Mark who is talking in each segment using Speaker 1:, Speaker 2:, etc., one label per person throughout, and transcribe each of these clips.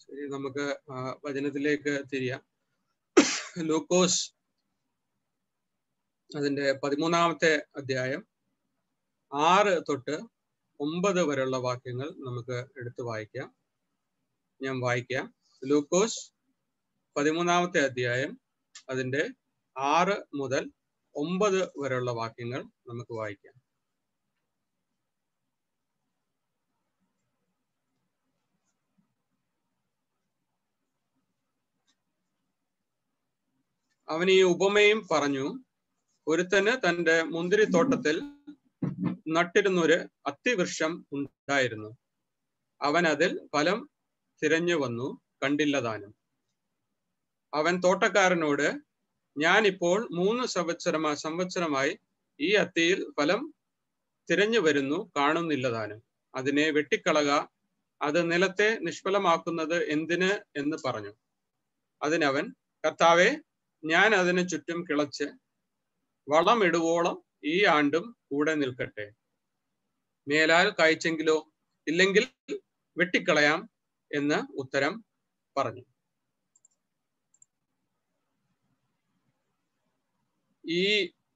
Speaker 1: ശരി നമുക്ക് ആ, വചനത്തിലേക്ക് തിരിയാം ലൂക്കോസ് അതിന്റെ പതിമൂന്നാമത്തെ അധ്യായം ആറ് തൊട്ട് ഒമ്പത് വരെയുള്ള വാക്യങ്ങൾ നമുക്ക് എടുത്തു വായിക്കാം ഞാൻ വായിക്കാം ലൂക്കോസ് പതിമൂന്നാമത്തെ അധ്യായം അതിന്റെ ആറ് മുതൽ ഒമ്പത് വരെയുള്ള വാക്യങ്ങൾ നമുക്ക് വായിക്കാം അവൻ ഈ ഉപമയും പറഞ്ഞു ഒരുത്തന് തന്റെ മുന്തിരിത്തോട്ടത്തിൽ നട്ടിരുന്നൊരു അത്തിവൃക്ഷം ഉണ്ടായിരുന്നു അവൻ അതിൽ ഫലം തിരഞ്ഞു വന്നു കണ്ടില്ല താനും അവൻ തോട്ടക്കാരനോട് ഞാൻ ഇപ്പോൾ മൂന്ന് സംവത്സരമാ സംവത്സരമായി ഈ അത്തിയിൽ ഫലം തിരഞ്ഞു വരുന്നു കാണുന്നില്ല താനും അതിനെ വെട്ടിക്കളക അത് നിലത്തെ നിഷ്ഫലമാക്കുന്നത് എന്തിന് എന്ന് പറഞ്ഞു അതിനവൻ കർത്താവെ ഞാൻ അതിന് ചുറ്റും കിളച്ച് വളമിടുവോളം ഈ ആണ്ടും കൂടെ നിൽക്കട്ടെ മേലാൽ കായ്ച്ചെങ്കിലോ ഇല്ലെങ്കിൽ വെട്ടിക്കളയാം എന്ന് ഉത്തരം പറഞ്ഞു ഈ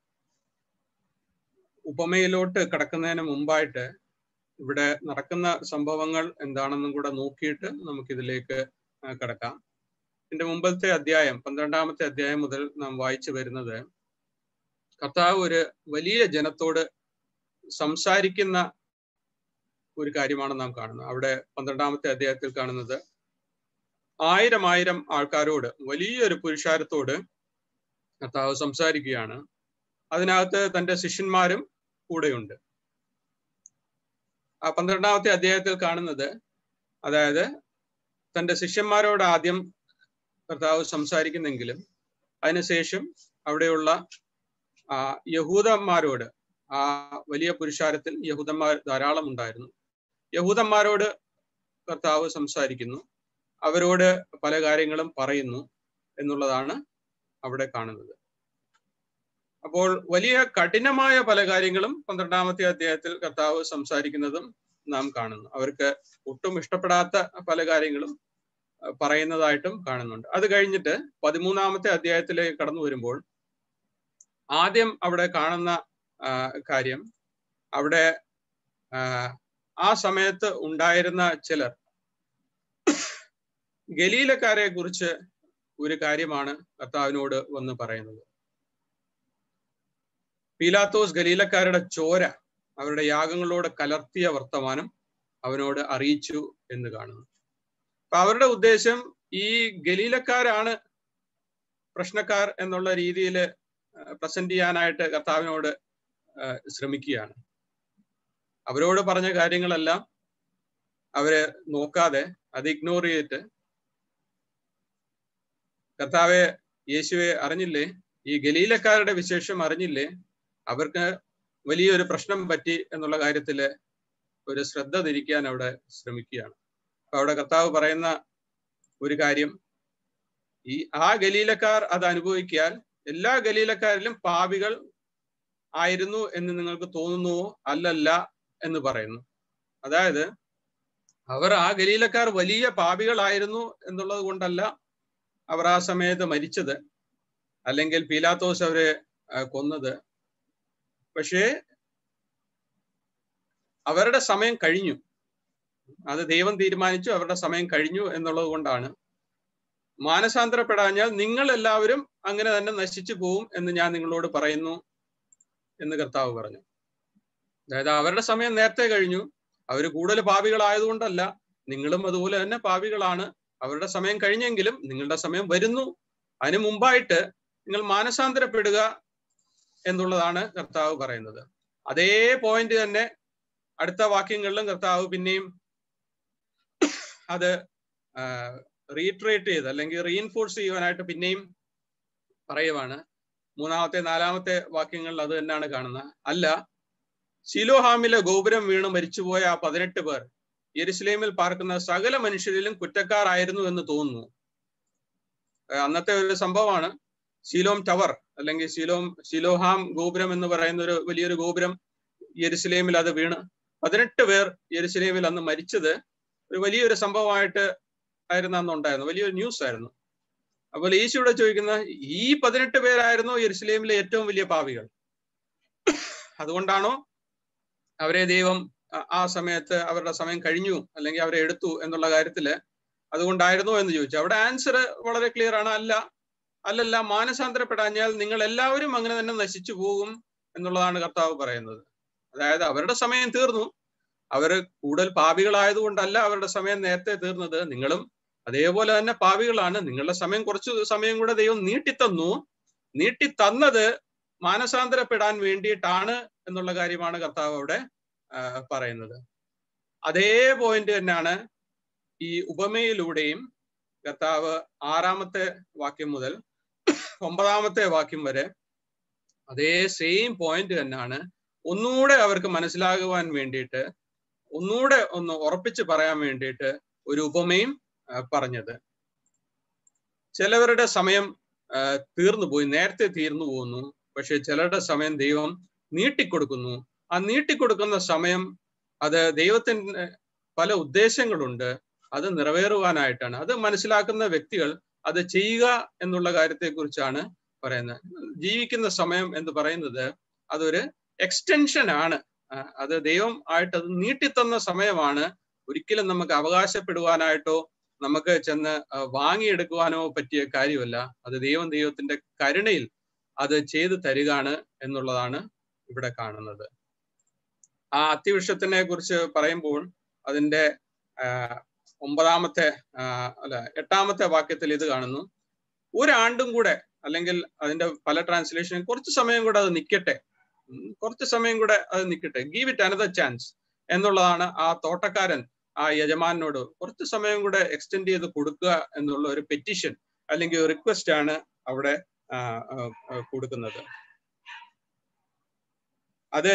Speaker 1: ഉപമയിലോട്ട് കടക്കുന്നതിന് മുമ്പായിട്ട് ഇവിടെ നടക്കുന്ന സംഭവങ്ങൾ എന്താണെന്നും കൂടെ നോക്കിയിട്ട് നമുക്കിതിലേക്ക് ആ, കടക്കാം ഇതിന്റെ മുമ്പത്തെ അധ്യായം പന്ത്രണ്ടാമത്തെ അധ്യായം മുതൽ നാം വായിച്ചു വരുന്നത് കർത്താവ് ഒരു വലിയ ജനത്തോട് സംസാരിക്കുന്ന ഒരു കാര്യമാണ് നാം കാണുന്നത് അവിടെ പന്ത്രണ്ടാമത്തെ അധ്യായത്തിൽ കാണുന്നത് ആയിരം ആയിരം ആൾക്കാരോട് വലിയൊരു പുരുഷാരത്തോട് കർത്താവ് സംസാരിക്കുകയാണ് അതിനകത്ത് തന്റെ ശിഷ്യന്മാരും കൂടെയുണ്ട് ആ പന്ത്രണ്ടാമത്തെ അധ്യായത്തിൽ കാണുന്നത് അതായത് തന്റെ ശിഷ്യന്മാരോട് ആദ്യം കർത്താവ് സംസാരിക്കുന്നെങ്കിലും അതിനുശേഷം അവിടെയുള്ള ആ യഹൂദന്മാരോട് ആ വലിയ പുരുഷാരത്തിൽ യഹൂദന്മാർ ധാരാളം ഉണ്ടായിരുന്നു യഹൂദന്മാരോട് കർത്താവ് സംസാരിക്കുന്നു അവരോട് പല കാര്യങ്ങളും പറയുന്നു എന്നുള്ളതാണ് അവിടെ കാണുന്നത് അപ്പോൾ വലിയ കഠിനമായ പല കാര്യങ്ങളും പന്ത്രണ്ടാമത്തെ അധ്യായത്തിൽ കർത്താവ് സംസാരിക്കുന്നതും നാം കാണുന്നു അവർക്ക് ഒട്ടും ഇഷ്ടപ്പെടാത്ത പല കാര്യങ്ങളും അഹ് പറയുന്നതായിട്ടും കാണുന്നുണ്ട് അത് കഴിഞ്ഞിട്ട് പതിമൂന്നാമത്തെ അധ്യായത്തിലേക്ക് കടന്നു വരുമ്പോൾ ആദ്യം അവിടെ കാണുന്ന ആ, കാര്യം അവിടെ ആ, ആ സമയത്ത് ഉണ്ടായിരുന്ന ചിലർ ഗലീലക്കാരെ കുറിച്ച് ഒരു കാര്യമാണ് കർത്താവിനോട് വന്ന് പറയുന്നത് പീലാത്തോസ് ഗലീലക്കാരുടെ ചോര അവരുടെ യാഗങ്ങളോട് കലർത്തിയ വർത്തമാനം അവനോട് അറിയിച്ചു എന്ന് കാണുന്നു അപ്പൊ അവരുടെ ഉദ്ദേശം ഈ ഗലീലക്കാരാണ് പ്രശ്നക്കാർ എന്നുള്ള രീതിയിൽ പ്രസന്റ് ചെയ്യാനായിട്ട് കർത്താവിനോട് ആ, ശ്രമിക്കുകയാണ് അവരോട് പറഞ്ഞ കാര്യങ്ങളെല്ലാം അവര് നോക്കാതെ അത് ഇഗ്നോർ ചെയ്തിട്ട് കർത്താവെ യേശുവെ അറിഞ്ഞില്ലേ ഈ ഗലീലക്കാരുടെ വിശേഷം അറിഞ്ഞില്ലേ അവർക്ക് വലിയൊരു പ്രശ്നം പറ്റി എന്നുള്ള കാര്യത്തില് ഒരു ശ്രദ്ധ തിരിക്കാൻ അവിടെ ശ്രമിക്കുകയാണ് അപ്പൊ അവിടെ കർത്താവ് പറയുന്ന ഒരു കാര്യം ഈ ആ ഗലീലക്കാർ അത് അനുഭവിക്കാൻ എല്ലാ ഗലീലക്കാരിലും പാപികൾ ആയിരുന്നു എന്ന് നിങ്ങൾക്ക് തോന്നുന്നുവോ അല്ലല്ല എന്ന് പറയുന്നു അതായത് അവർ ആ ഗലീലക്കാർ വലിയ പാപികളായിരുന്നു എന്നുള്ളത് കൊണ്ടല്ല അവർ ആ സമയത്ത് മരിച്ചത് അല്ലെങ്കിൽ പീലാത്തോസ് അവരെ ആ, കൊന്നത് പക്ഷേ അവരുടെ സമയം കഴിഞ്ഞു അത് ദൈവം തീരുമാനിച്ചു അവരുടെ സമയം കഴിഞ്ഞു എന്നുള്ളത് കൊണ്ടാണ് മാനസാന്തരപ്പെടാഞ്ഞാൽ നിങ്ങൾ എല്ലാവരും അങ്ങനെ തന്നെ നശിച്ചു പോവും എന്ന് ഞാൻ നിങ്ങളോട് പറയുന്നു എന്ന് കർത്താവ് പറഞ്ഞു അതായത് അവരുടെ സമയം നേരത്തെ കഴിഞ്ഞു അവർ കൂടുതൽ പാപികളായതുകൊണ്ടല്ല നിങ്ങളും അതുപോലെ തന്നെ പാപികളാണ് അവരുടെ സമയം കഴിഞ്ഞെങ്കിലും നിങ്ങളുടെ സമയം വരുന്നു അതിനു മുമ്പായിട്ട് നിങ്ങൾ മാനസാന്തരപ്പെടുക എന്നുള്ളതാണ് കർത്താവ് പറയുന്നത് അതേ പോയിന്റ് തന്നെ അടുത്ത വാക്യങ്ങളിലും കർത്താവ് പിന്നെയും അത് റീട്രേറ്റ് ചെയ്ത് അല്ലെങ്കിൽ റീഇൻഫോഴ്സ് ചെയ്യുവാനായിട്ട് പിന്നെയും പറയുവാണ് മൂന്നാമത്തെ നാലാമത്തെ വാക്യങ്ങളിൽ അത് തന്നെയാണ് കാണുന്നത് അല്ല ശിലോഹാമിലെ ഗോപുരം വീണ് മരിച്ചുപോയ ആ പതിനെട്ട് പേർ യെരുസലേമിൽ പാർക്കുന്ന സകല മനുഷ്യരിലും കുറ്റക്കാരായിരുന്നു എന്ന് തോന്നുന്നു ഏഹ് അന്നത്തെ ഒരു സംഭവമാണ് ശീലോം ടവർ അല്ലെങ്കിൽ ശീലോം ശിലോഹാം ഗോപുരം എന്ന് പറയുന്ന ഒരു വലിയൊരു ഗോപുരം യെരുസലേമിൽ അത് വീണ് പതിനെട്ട് പേർ യെരുസലേമിൽ അന്ന് മരിച്ചത് ഒരു വലിയൊരു സംഭവമായിട്ട് ആയിരുന്നു അന്ന് ഉണ്ടായിരുന്നു വലിയൊരു ന്യൂസ് ആയിരുന്നു അപ്പോൾ ഈശോയുടെ ചോദിക്കുന്ന ഈ പതിനെട്ട് പേരായിരുന്നു യെരുസലേമിലെ ഏറ്റവും വലിയ പാവികൾ അതുകൊണ്ടാണോ അവരെ ദൈവം ആ സമയത്ത് അവരുടെ സമയം കഴിഞ്ഞു അല്ലെങ്കിൽ അവരെ എടുത്തു എന്നുള്ള കാര്യത്തില് അതുകൊണ്ടായിരുന്നോ എന്ന് ചോദിച്ചു അവിടെ ആൻസർ വളരെ ക്ലിയർ ആണ് അല്ല അല്ലല്ല മാനസാന്തരപ്പെടാഞ്ഞാൽ നിങ്ങൾ എല്ലാവരും അങ്ങനെ തന്നെ നശിച്ചു പോകും എന്നുള്ളതാണ് കർത്താവ് പറയുന്നത് അതായത് അവരുടെ സമയം തീർന്നു അവർ കൂടുതൽ പാപികളായതുകൊണ്ടല്ല അവരുടെ സമയം നേരത്തെ തീർന്നത് നിങ്ങളും അതേപോലെ തന്നെ പാപികളാണ് നിങ്ങളുടെ സമയം കുറച്ചു സമയം കൂടെ ദൈവം നീട്ടിത്തന്നു നീട്ടിത്തന്നത് മാനസാന്തരപ്പെടാൻ വേണ്ടിയിട്ടാണ് എന്നുള്ള കാര്യമാണ് കർത്താവ് അവിടെ പറയുന്നത് അതേ പോയിന്റ് തന്നെയാണ് ഈ ഉപമയിലൂടെയും കർത്താവ് ആറാമത്തെ വാക്യം മുതൽ ഒമ്പതാമത്തെ വാക്യം വരെ അതേ സെയിം പോയിന്റ് തന്നെയാണ് ഒന്നുകൂടെ അവർക്ക് മനസ്സിലാകുവാൻ വേണ്ടിയിട്ട് ഒന്നുകൂടെ ഒന്ന് ഉറപ്പിച്ച് പറയാൻ വേണ്ടിയിട്ട് ഒരു ഉപമയും പറഞ്ഞത് ചിലവരുടെ സമയം തീർന്നു പോയി നേരത്തെ തീർന്നു പോകുന്നു പക്ഷെ ചിലരുടെ സമയം ദൈവം നീട്ടിക്കൊടുക്കുന്നു ആ നീട്ടിക്കൊടുക്കുന്ന സമയം അത് ദൈവത്തിന് പല ഉദ്ദേശങ്ങളുണ്ട് അത് നിറവേറുവാനായിട്ടാണ് അത് മനസ്സിലാക്കുന്ന വ്യക്തികൾ അത് ചെയ്യുക എന്നുള്ള കാര്യത്തെക്കുറിച്ചാണ് പറയുന്നത് ജീവിക്കുന്ന സമയം എന്ന് പറയുന്നത് അതൊരു എക്സ്റ്റൻഷൻ ആണ് അത് ദൈവം ആയിട്ട് അത് നീട്ടിത്തന്ന സമയമാണ് ഒരിക്കലും നമുക്ക് അവകാശപ്പെടുവാനായിട്ടോ നമുക്ക് ചെന്ന് വാങ്ങിയെടുക്കുവാനോ പറ്റിയ കാര്യമല്ല അത് ദൈവം ദൈവത്തിന്റെ കരുണയിൽ അത് ചെയ്തു തരികയാണ് എന്നുള്ളതാണ് ഇവിടെ കാണുന്നത് ആ അത്യവൃക്ഷത്തിനെ കുറിച്ച് പറയുമ്പോൾ അതിന്റെ ഒമ്പതാമത്തെ അല്ല എട്ടാമത്തെ വാക്യത്തിൽ ഇത് കാണുന്നു ഒരാണ്ടും കൂടെ അല്ലെങ്കിൽ അതിന്റെ പല ട്രാൻസ്ലേഷൻ കുറച്ച് സമയം കൂടെ അത് നിൽക്കട്ടെ കുറച്ച് സമയം കൂടെ അത് നിൽക്കട്ടെ ഗീവ് ഇറ്റ് അനദർ ചാൻസ് എന്നുള്ളതാണ് ആ തോട്ടക്കാരൻ ആ യജമാനോട് കുറച്ച് സമയം കൂടെ എക്സ്റ്റെൻഡ് ചെയ്ത് കൊടുക്കുക എന്നുള്ള ഒരു പെറ്റീഷൻ അല്ലെങ്കിൽ റിക്വസ്റ്റ് ആണ് അവിടെ കൊടുക്കുന്നത് അത്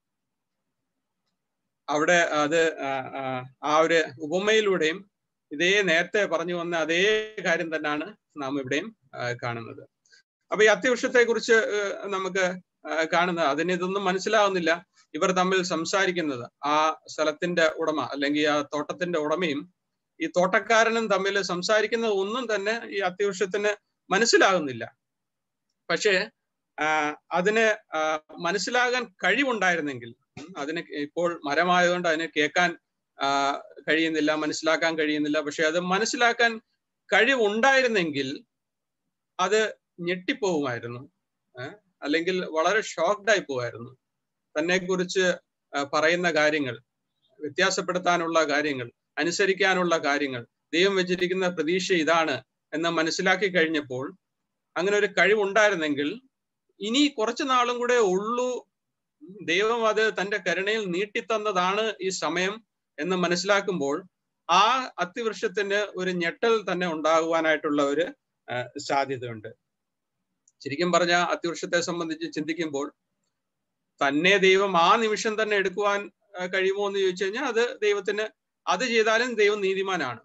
Speaker 1: അവിടെ അത് ആ ഒരു ഉപമയിലൂടെയും ഇതേ നേരത്തെ പറഞ്ഞു വന്ന അതേ കാര്യം തന്നെയാണ് നാം ഇവിടെയും കാണുന്നത് അപ്പൊ ഈ അത്യവൃക്ഷത്തെ കുറിച്ച് നമുക്ക് കാണുന്നത് അതിന് ഇതൊന്നും മനസ്സിലാവുന്നില്ല ഇവർ തമ്മിൽ സംസാരിക്കുന്നത് ആ സ്ഥലത്തിന്റെ ഉടമ അല്ലെങ്കിൽ ആ തോട്ടത്തിന്റെ ഉടമയും ഈ തോട്ടക്കാരനും തമ്മിൽ സംസാരിക്കുന്നത് ഒന്നും തന്നെ ഈ അത്യവൃക്ഷത്തിന് മനസ്സിലാകുന്നില്ല പക്ഷേ അതിന് മനസ്സിലാകാൻ കഴിവുണ്ടായിരുന്നെങ്കിൽ അതിന് ഇപ്പോൾ മരമായതുകൊണ്ട് അതിന് കേൾക്കാൻ കഴിയുന്നില്ല മനസ്സിലാക്കാൻ കഴിയുന്നില്ല പക്ഷെ അത് മനസ്സിലാക്കാൻ കഴിവുണ്ടായിരുന്നെങ്കിൽ അത് ഞെട്ടിപ്പോവുമായിരുന്നു അല്ലെങ്കിൽ വളരെ ഷോക്ക്ഡ് ആയി പോവായിരുന്നു തന്നെ കുറിച്ച് പറയുന്ന കാര്യങ്ങൾ വ്യത്യാസപ്പെടുത്താനുള്ള കാര്യങ്ങൾ അനുസരിക്കാനുള്ള കാര്യങ്ങൾ ദൈവം വെച്ചിരിക്കുന്ന പ്രതീക്ഷ ഇതാണ് എന്ന് മനസ്സിലാക്കി കഴിഞ്ഞപ്പോൾ അങ്ങനെ ഒരു കഴിവുണ്ടായിരുന്നെങ്കിൽ ഇനി കുറച്ചു നാളും കൂടെ ഉള്ളൂ ദൈവം അത് തന്റെ കരുണയിൽ നീട്ടിത്തന്നതാണ് ഈ സമയം എന്ന് മനസ്സിലാക്കുമ്പോൾ ആ അത്തിവൃക്ഷത്തിന് ഒരു ഞെട്ടൽ തന്നെ ഉണ്ടാകുവാനായിട്ടുള്ള ഒരു സാധ്യതയുണ്ട് ശരിക്കും പറഞ്ഞ അത്തിവൃക്ഷത്തെ സംബന്ധിച്ച് ചിന്തിക്കുമ്പോൾ തന്നെ ദൈവം ആ നിമിഷം തന്നെ എടുക്കുവാൻ കഴിയുമോ എന്ന് ചോദിച്ചു കഴിഞ്ഞാൽ അത് ദൈവത്തിന് അത് ചെയ്താലും ദൈവം നീതിമാനാണ്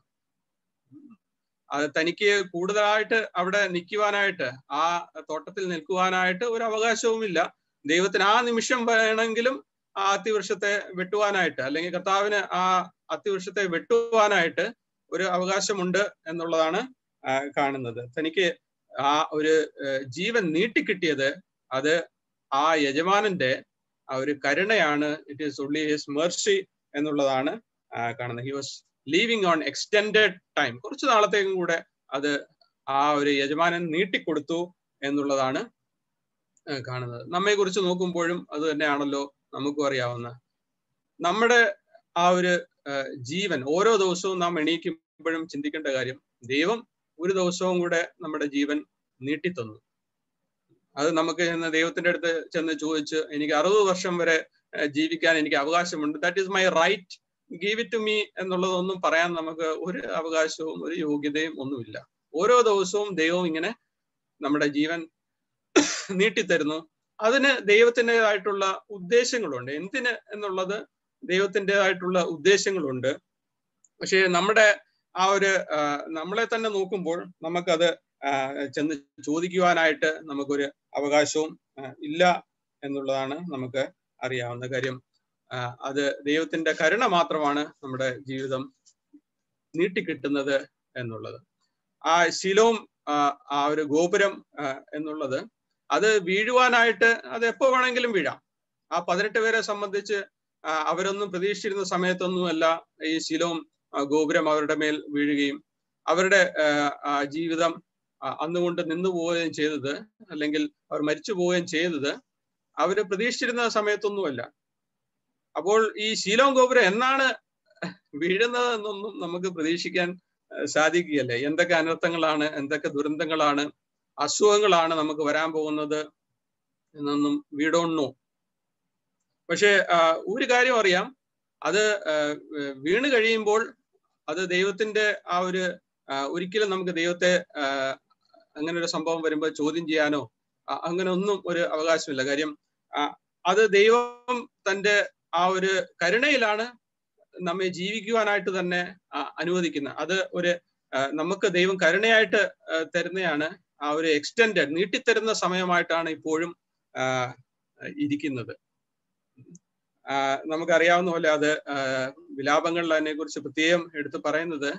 Speaker 1: അത് തനിക്ക് കൂടുതലായിട്ട് അവിടെ നിൽക്കുവാനായിട്ട് ആ തോട്ടത്തിൽ നിൽക്കുവാനായിട്ട് ഒരു അവകാശവുമില്ല ദൈവത്തിന് ആ നിമിഷം വേണമെങ്കിലും ആ അത്തിവൃക്ഷത്തെ വെട്ടുവാനായിട്ട് അല്ലെങ്കിൽ കർത്താവിന് ആ അത്തിവൃക്ഷത്തെ വെട്ടുവാനായിട്ട് ഒരു അവകാശമുണ്ട് എന്നുള്ളതാണ് കാണുന്നത് തനിക്ക് ആ ഒരു ജീവൻ നീട്ടിക്കിട്ടിയത് അത് ആ യജമാനന്റെ ആ ഒരു കരുണയാണ് it is only his mercy എന്നുള്ളതാണ് കാണുന്നത് he was living on extended time കുറച്ച് നാളത്തേക്കും കൂടെ അത് ആ ഒരു യജമാനൻ നീട്ടിക്കൊടുത്തു എന്നുള്ളതാണ് കാണുന്നത് നമ്മെ കുറിച്ച് നോക്കുമ്പോഴും അത് തന്നെയാണല്ലോ നമുക്കും അറിയാവുന്ന നമ്മുടെ ആ ഒരു ജീവൻ ഓരോ ദിവസവും നാം എണീക്കുമ്പോഴും ചിന്തിക്കേണ്ട കാര്യം ദൈവം ഒരു ദിവസവും കൂടെ നമ്മുടെ ജീവൻ നീട്ടിത്തന്നു അത് നമുക്ക് ചെന്ന് ദൈവത്തിന്റെ അടുത്ത് ചെന്ന് ചോദിച്ച് എനിക്ക് അറുപത് വർഷം വരെ ജീവിക്കാൻ എനിക്ക് അവകാശമുണ്ട് that is my right give it to me എന്നുള്ളതൊന്നും പറയാൻ നമുക്ക് ഒരു അവകാശവും ഒരു യോഗ്യതയും ഒന്നുമില്ല ഓരോ ദിവസവും ദൈവം ഇങ്ങനെ നമ്മുടെ ജീവൻ നീട്ടിത്തരുന്നു അതിന് ദൈവത്തിൻ്റെതായിട്ടുള്ള ഉദ്ദേശങ്ങളുണ്ട് എന്തിന് എന്നുള്ളത് ദൈവത്തിൻ്റെതായിട്ടുള്ള ഉദ്ദേശങ്ങളുണ്ട് പക്ഷേ നമ്മുടെ ആ ഒരു നമ്മളെ തന്നെ നോക്കുമ്പോൾ നമുക്കത് ചെന്ന് ചോദിക്കുവാനായിട്ട് നമുക്കൊരു അവകാശവും ഇല്ല എന്നുള്ളതാണ് നമുക്ക് അറിയാവുന്ന കാര്യം അത് ദൈവത്തിന്റെ കരുണ മാത്രമാണ് നമ്മുടെ ജീവിതം നീട്ടിക്കിട്ടുന്നത് എന്നുള്ളത് ആ ശിലോം ആ ഒരു ഗോപുരം എന്നുള്ളത് അത് വീഴുവാനായിട്ട് അത് എപ്പോ വേണമെങ്കിലും വീഴാം ആ പതിനെട്ട് പേരെ സംബന്ധിച്ച് അവരൊന്നും പ്രതീക്ഷിച്ചിരുന്ന സമയത്തൊന്നുമല്ല ഈ ശിലോം ഗോപുരം അവരുടെ മേൽ വീഴുകയും അവരുടെ ജീവിതം അന്നുകൊണ്ട് നിന്നു പോവുകയും ചെയ്തത് അല്ലെങ്കിൽ അവർ മരിച്ചു പോവുകയും ചെയ്തത് അവര് പ്രതീക്ഷിച്ചിരുന്ന സമയത്തൊന്നുമല്ല അപ്പോൾ ഈ ശീലോം ഗോപുരം എന്നാണ് വീഴുന്നത് എന്നൊന്നും നമുക്ക് പ്രതീക്ഷിക്കാൻ സാധിക്കുകയല്ലേ എന്തൊക്കെ അനർത്ഥങ്ങളാണ് എന്തൊക്കെ ദുരന്തങ്ങളാണ് അസുഖങ്ങളാണ് നമുക്ക് വരാൻ പോകുന്നത് എന്നൊന്നും വീടോണ്ണു പക്ഷെ ഒരു കാര്യം അറിയാം അത് വീണ് കഴിയുമ്പോൾ അത് ദൈവത്തിന്റെ ആ ഒരു ഒരിക്കലും നമുക്ക് ദൈവത്തെ അങ്ങനെ ഒരു സംഭവം വരുമ്പോൾ ചോദ്യം ചെയ്യാനോ അങ്ങനെ ഒന്നും ഒരു അവകാശമില്ല കാര്യം അത് ദൈവം തന്റെ ആ ഒരു കരുണയിലാണ് നമ്മെ ജീവിക്കുവാനായിട്ട് തന്നെ അനുവദിക്കുന്നത് അത് ഒരു നമുക്ക് ദൈവം കരുണയായിട്ട് തരുന്നതാണ് ആ ഒരു എക്സ്റ്റെൻഡഡ് നീട്ടിത്തരുന്ന സമയമായിട്ടാണ് ഇപ്പോഴും ഇരിക്കുന്നത് നമുക്കറിയാവുന്ന പോലെ അത് വിലാപങ്ങളിൽ അതിനെ കുറിച്ച് പ്രത്യേകം എടുത്തു പറയുന്നത്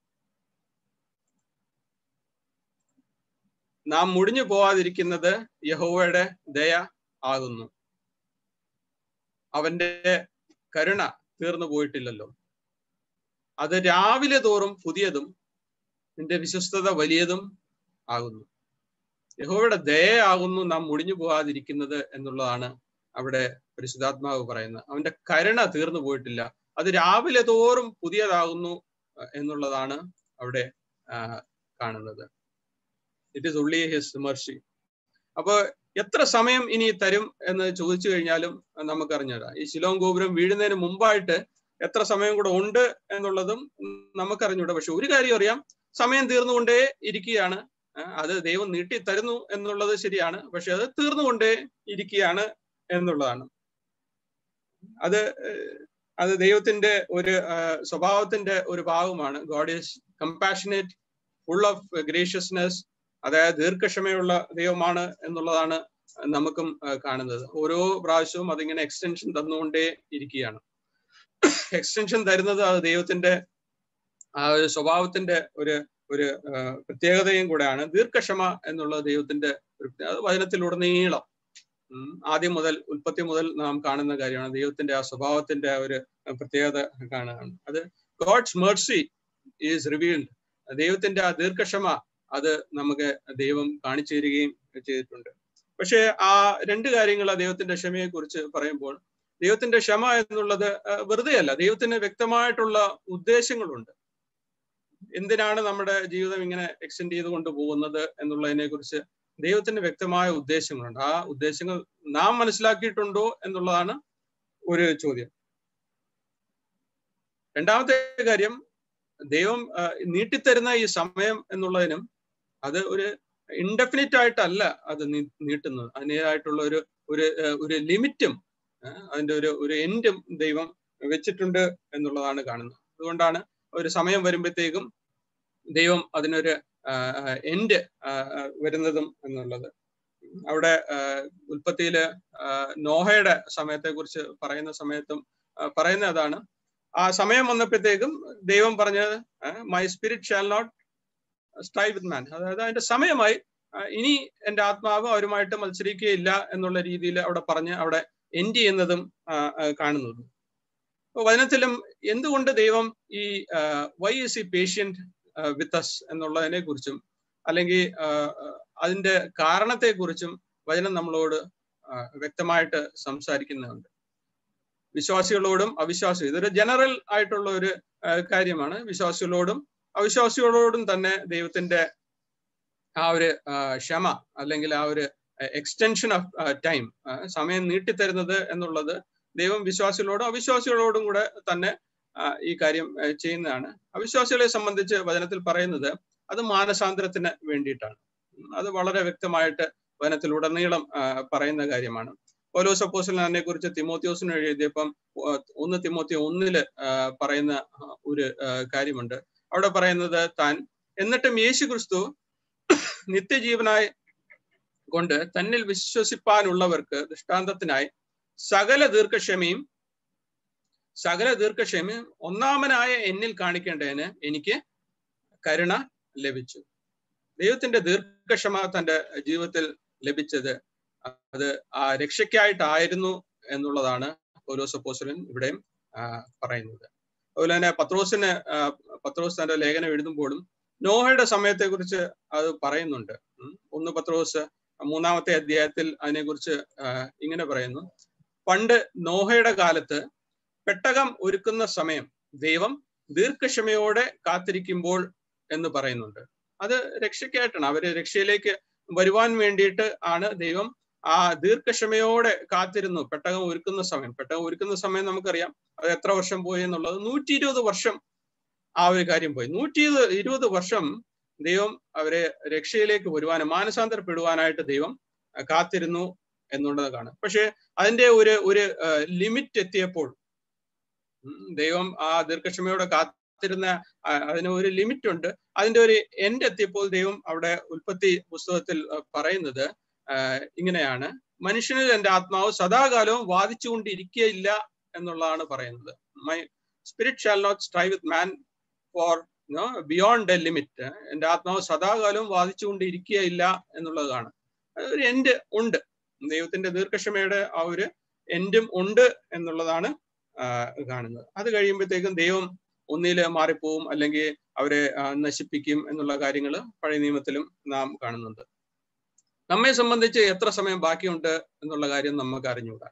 Speaker 1: നാം മുടിഞ്ഞു പോവാതിരിക്കുന്നത് യഹോവയുടെ ദയ ആകുന്നു അവന്റെ കരുണ തീർന്നു പോയിട്ടില്ലല്ലോ അത് രാവിലെ തോറും പുതിയതും നിന്റെ വിശ്വസ്തത വലിയതും ആകുന്നു യഹോവയുടെ ദയയാകുന്നു നാം മുടിഞ്ഞു പോകാതിരിക്കുന്നത് എന്നുള്ളതാണ് അവിടെ പരിശുദ്ധാത്മാവ് പറയുന്നത് അവന്റെ കരുണ തീർന്നു പോയിട്ടില്ല അത് രാവിലെ തോറും പുതിയതാകുന്നു എന്നുള്ളതാണ് അവിടെ കാണുന്നത് it is only his mercy അപ്പൊ എത്ര സമയം ഇനി തരും എന്ന് ചോദിച്ചു കഴിഞ്ഞാലും നമുക്കറിഞ്ഞുതരാം ഈ ശിലോം ഗോപുരം വീഴുന്നതിന് മുമ്പായിട്ട് എത്ര സമയം കൂടെ ഉണ്ട് എന്നുള്ളതും നമുക്കറിഞ്ഞൂടാ പക്ഷെ ഒരു കാര്യം അറിയാം സമയം തീർന്നുകൊണ്ടേ ഇരിക്കുകയാണ് അത് ദൈവം നീട്ടി തരുന്നു എന്നുള്ളത് ശരിയാണ് പക്ഷെ അത് തീർന്നുകൊണ്ടേ ഇരിക്കുകയാണ് എന്നുള്ളതാണ് അത് അത് ദൈവത്തിന്റെ ഒരു സ്വഭാവത്തിന്റെ ഒരു ഭാഗമാണ് God is compassionate full of graciousness അതായത് ദീർഘക്ഷമയുള്ള ദൈവമാണ് എന്നുള്ളതാണ് നമുക്കും കാണുന്നത് ഓരോ പ്രാവശ്യവും അതിങ്ങനെ എക്സ്റ്റൻഷൻ തന്നുകൊണ്ടേ ഇരിക്കുകയാണ് എക്സ്റ്റൻഷൻ തരുന്നത് അത് ദൈവത്തിന്റെ ആ ഒരു സ്വഭാവത്തിന്റെ ഒരു ഒരു പ്രത്യേകതയും കൂടെയാണ് ദീർഘക്ഷമ എന്നുള്ളത് ദൈവത്തിന്റെ ഒരു അത് വചനത്തിലുടനീളം ആദ്യം മുതൽ ഉൽപ്പത്തി മുതൽ നാം കാണുന്ന കാര്യമാണ് ദൈവത്തിന്റെ ആ സ്വഭാവത്തിന്റെ ഒരു പ്രത്യേകത കാണുകയാണ് അത് ഗോഡ്സ് മേഴ്സി ഈസ് റിവീൽഡ് ദൈവത്തിന്റെ ആ ദീർഘക്ഷമ അത് നമുക്ക് ദൈവം കാണിച്ചു തരികയും ചെയ്തിട്ടുണ്ട് പക്ഷേ ആ രണ്ട് കാര്യങ്ങൾ ദൈവത്തിന്റെ ക്ഷമയെ കുറിച്ച് പറയുമ്പോൾ ദൈവത്തിന്റെ ക്ഷമ എന്നുള്ളത് വെറുതെ അല്ല ദൈവത്തിന് വ്യക്തമായിട്ടുള്ള ഉദ്ദേശങ്ങളുണ്ട് എന്തിനാണ് നമ്മുടെ ജീവിതം ഇങ്ങനെ എക്സ്റ്റെൻഡ് ചെയ്ത് കൊണ്ടുപോകുന്നത് എന്നുള്ളതിനെ കുറിച്ച് ദൈവത്തിന് വ്യക്തമായ ഉദ്ദേശങ്ങളുണ്ട് ആ ഉദ്ദേശങ്ങൾ നാം മനസ്സിലാക്കിയിട്ടുണ്ടോ എന്നുള്ളതാണ് ഒരു ചോദ്യം രണ്ടാമത്തെ കാര്യം ദൈവം നീട്ടിത്തരുന്ന ഈ സമയം എന്നുള്ളതിനും അത് ഒരു ഇൻഡെഫിനിറ്റ് ആയിട്ടല്ല അത് നീട്ടുന്നത് അതിൻ്റെതായിട്ടുള്ള ഒരു ഒരു ഒരു ലിമിറ്റും അതിന്റെ ഒരു ഒരു എൻഡും ദൈവം വെച്ചിട്ടുണ്ട് എന്നുള്ളതാണ് കാണുന്നത് അതുകൊണ്ടാണ് ഒരു സമയം വരുമ്പോഴത്തേക്കും ദൈവം അതിനൊരു എൻഡ് വരുന്നതും എന്നുള്ളത് അവിടെ ഉൽപ്പത്തിയില് നോഹയുടെ സമയത്തെ കുറിച്ച് പറയുന്ന സമയത്തും പറയുന്ന അതാണ് ആ സമയം വന്നപ്പോഴത്തേക്കും ദൈവം പറഞ്ഞത് my spirit shall not strive with man അതായത് അതിന്റെ സമയമായി ഇനി എന്റെ ആത്മാവ് അവരുമായിട്ട് മത്സരിക്കുകയില്ല എന്നുള്ള രീതിയിൽ അവിടെ പറഞ്ഞ് അവിടെ എൻഡ് ചെയ്യുന്നതും കാണുന്നതും അപ്പൊ വചനത്തിലും എന്തുകൊണ്ട് ദൈവം ഈ why is he patient with us എന്നുള്ളതിനെ കുറിച്ചും അല്ലെങ്കിൽ അതിന്റെ കാരണത്തെക്കുറിച്ചും വചനം നമ്മളോട് വ്യക്തമായിട്ട് സംസാരിക്കുന്നുണ്ട് വിശ്വാസികളോടും അവിശ്വാസി ഇതൊരു ജനറൽ ആയിട്ടുള്ള ഒരു കാര്യമാണ് വിശ്വാസികളോടും അവിശ്വാസികളോടും തന്നെ ദൈവത്തിന്റെ ആ ഒരു ക്ഷമ അല്ലെങ്കിൽ ആ ഒരു എക്സ്റ്റൻഷൻ ഓഫ് ടൈം സമയം നീട്ടിത്തരുന്നത് എന്നുള്ളത് ദൈവം വിശ്വാസികളോടും അവിശ്വാസികളോടും കൂടെ തന്നെ ഈ കാര്യം ചെയ്യുന്നതാണ് അവിശ്വാസികളെ സംബന്ധിച്ച് വചനത്തിൽ പറയുന്നത് അത് മാനസാന്തരത്തിന് വേണ്ടിയിട്ടാണ് അത് വളരെ വ്യക്തമായിട്ട് വചനത്തിലുടനീളം പറയുന്ന കാര്യമാണ് ഓരോ സപ്പോസിനെ കുറിച്ച് തിമോത്യോസിന് എഴുതിയപ്പം ഒന്ന് തിമോത്തി ഒന്നില് പറയുന്ന ഒരു കാര്യമുണ്ട് അവിടെ പറയുന്നത് താൻ എന്നിട്ടും യേശു ക്രിസ്തു നിത്യജീവനായി കൊണ്ട് തന്നിൽ വിശ്വസിപ്പാനുള്ളവർക്ക് ദൃഷ്ടാന്തത്തിനായി സകല ദീർഘക്ഷമയും സകല ദീർഘക്ഷമയും ഒന്നാമനായ എന്നിൽ കാണിക്കേണ്ടതിന് എനിക്ക് കരുണ ലഭിച്ചു ദൈവത്തിന്റെ ദീർഘക്ഷമ തന്റെ ജീവിതത്തിൽ ലഭിച്ചത് അത് ആ രക്ഷയ്ക്കായിട്ടായിരുന്നു എന്നുള്ളതാണ് പൗലോസപ്പോസലൻ ഇവിടെയും പറയുന്നത് അതുപോലെ തന്നെ പത്രോസിന് പത്രോസ് തന്റെ ലേഖനം എഴുതുമ്പോഴും നോഹയുടെ സമയത്തെ കുറിച്ച് അത് പറയുന്നുണ്ട് ഒന്ന് പത്രോസ് മൂന്നാമത്തെ അധ്യായത്തിൽ അതിനെക്കുറിച്ച് ഇങ്ങനെ പറയുന്നു പണ്ട് നോഹയുടെ കാലത്ത് പെട്ടകം ഒരുക്കുന്ന സമയം ദൈവം ദീർഘക്ഷമയോടെ കാത്തിരിക്കുമ്പോൾ എന്ന് പറയുന്നുണ്ട് അത് രക്ഷയ്ക്കായിട്ടാണ് അവര് രക്ഷയിലേക്ക് വരുവാൻ വേണ്ടിയിട്ട് ആണ് ദൈവം ആ ദീർഘക്ഷമയോടെ കാത്തിരുന്നു പെട്ടകം ഒരുക്കുന്ന സമയം പെട്ടകം ഒരുക്കുന്ന സമയം നമുക്കറിയാം അത് എത്ര വർഷം പോയി എന്നുള്ളത് നൂറ്റി ഇരുപത് വർഷം ആ ഒരു കാര്യം പോയി നൂറ്റി ഇരുപത് വർഷം ദൈവം അവരെ രക്ഷയിലേക്ക് വരുവാനും മാനസാന്തരപ്പെടുവാനായിട്ട് ദൈവം കാത്തിരുന്നു എന്നുള്ളത് കാണാം പക്ഷെ അതിന്റെ ഒരു ഒരു ലിമിറ്റ് എത്തിയപ്പോൾ ദൈവം ആ ദീർഘക്ഷമയോടെ കാത്തിരുന്ന അതിന് ഒരു ലിമിറ്റ് ഉണ്ട് അതിന്റെ ഒരു എൻഡ് എത്തിയപ്പോൾ ദൈവം അവിടെ ഉൽപ്പത്തി പുസ്തകത്തിൽ പറയുന്നത് ഇങ്ങനെയാണ് മനുഷ്യനിൽ എൻ്റെ ആത്മാവ് സദാകാലവും വാദിച്ചുകൊണ്ടിരിക്കുകയില്ല എന്നുള്ളതാണ് പറയുന്നത് my spirit shall not strive with man for no beyond a limit എൻ്റെ ആത്മാവ് സദാകാലവും വാദിച്ചുകൊണ്ടിരിക്കുകയില്ല എന്നുള്ളതാണ് ഒരു എൻഡ് ഉണ്ട് ദൈവത്തിന്റെ ദീർഘക്ഷമയുടെ ആ ഒരു എൻഡും ഉണ്ട് എന്നുള്ളതാണ് കാണുന്നത് അത് കഴിയുമ്പോഴത്തേക്കും ദൈവം ഒന്നില് മാറിപ്പോവും അല്ലെങ്കിൽ അവരെ നശിപ്പിക്കും എന്നുള്ള കാര്യങ്ങൾ പഴയ നിയമത്തിലും നാം കാണുന്നുണ്ട് നമ്മെ സംബന്ധിച്ച് എത്ര സമയം ബാക്കിയുണ്ട് എന്നുള്ള കാര്യം നമുക്ക് അറിഞ്ഞുകൂടാ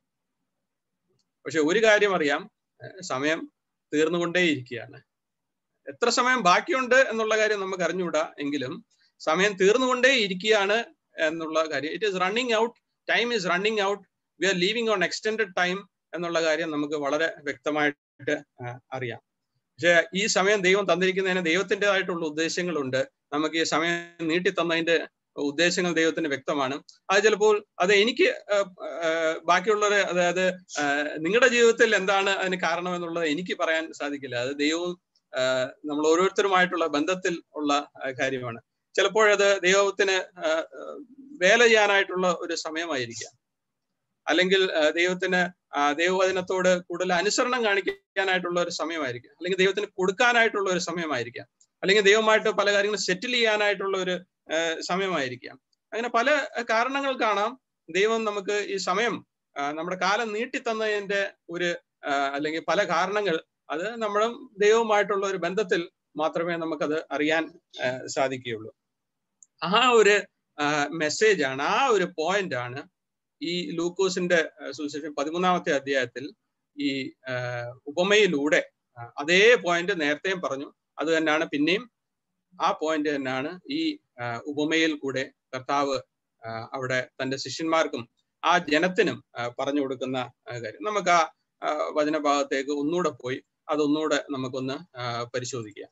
Speaker 1: പക്ഷെ ഒരു കാര്യം അറിയാം സമയം തീർന്നുകൊണ്ടേയിരിക്കുകയാണ് എത്ര സമയം ബാക്കിയുണ്ട് എന്നുള്ള കാര്യം നമുക്ക് അറിഞ്ഞുകൂടാ എങ്കിലും സമയം തീർന്നുകൊണ്ടേ ഇരിക്കുകയാണ് എന്നുള്ള കാര്യം it is running out time is running out we are living on extended time എന്നുള്ള കാര്യം നമുക്ക് വളരെ വ്യക്തമായിട്ട് അറിയാം പക്ഷെ ഈ സമയം ദൈവം തന്നിരിക്കുന്നതിന് ദൈവത്തിൻ്റെതായിട്ടുള്ള ഉദ്ദേശങ്ങളുണ്ട് നമുക്ക് ഈ സമയം നീട്ടി തന്നതിന്റെ ഉദ്ദേശങ്ങൾ ദൈവത്തിന് വ്യക്തമാണ് അത് ചിലപ്പോൾ അത് എനിക്ക് ബാക്കിയുള്ളവരെ അതായത് നിങ്ങളുടെ ജീവിതത്തിൽ എന്താണ് അതിന് കാരണം എന്നുള്ളത് എനിക്ക് പറയാൻ സാധിക്കില്ല അത് ദൈവവും നമ്മൾ ഓരോരുത്തരുമായിട്ടുള്ള ബന്ധത്തിൽ ഉള്ള കാര്യമാണ് ചിലപ്പോഴത് ദൈവത്തിന് വേല ചെയ്യാനായിട്ടുള്ള ഒരു സമയമായിരിക്കാം അല്ലെങ്കിൽ ദൈവത്തിന് ദൈവവചനത്തോട് കൂടുതൽ അനുസരണം കാണിക്കാനായിട്ടുള്ള ഒരു സമയമായിരിക്കാം അല്ലെങ്കിൽ ദൈവത്തിന് കൊടുക്കാനായിട്ടുള്ള ഒരു സമയമായിരിക്കാം അല്ലെങ്കിൽ ദൈവമായിട്ട് പല കാര്യങ്ങളും സെറ്റിൽ ചെയ്യാനായിട്ടുള്ള ഒരു സമയമായിരിക്കാം അങ്ങനെ പല കാരണങ്ങൾ കാണാം ദൈവം നമുക്ക് ഈ സമയം നമ്മുടെ കാലം നീട്ടിത്തന്നതിന്റെ ഒരു അല്ലെങ്കിൽ പല കാരണങ്ങൾ അത് നമ്മളും ദൈവവുമായിട്ടുള്ള ഒരു ബന്ധത്തിൽ മാത്രമേ നമുക്കത് അറിയാൻ സാധിക്കുകയുള്ളൂ ആ ഒരു മെസ്സേജ് ആണ് ആ ഒരു പോയിന്റ് ആണ് ഈ ലൂക്കോസിന്റെ സുവിശേഷം പതിമൂന്നാമത്തെ അധ്യായത്തിൽ ഈ ഉപമയിലൂടെ അതേ പോയിന്റ് നേരത്തെയും പറഞ്ഞു അത് തന്നെയാണ് പിന്നെയും ആ പോയിന്റ് തന്നെയാണ് ഈ ഉപമയിൽ കൂടെ കർത്താവ് അവിടെ തന്റെ ശിഷ്യന്മാർക്കും ആ ജനത്തിനും പറഞ്ഞു കൊടുക്കുന്ന കാര്യം നമുക്ക് ആ വചനഭാഗത്തേക്ക് ഒന്നുകൂടെ പോയി അതൊന്നുകൂടെ നമുക്കൊന്ന് പരിശോധിക്കാം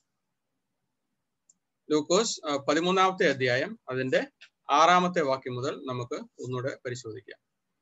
Speaker 1: ലൂക്കോസ് പതിമൂന്നാമത്തെ അധ്യായം അതിന്റെ ആറാമത്തെ വാക്യം മുതൽ നമുക്ക് ഒന്നുകൂടെ പരിശോധിക്കാം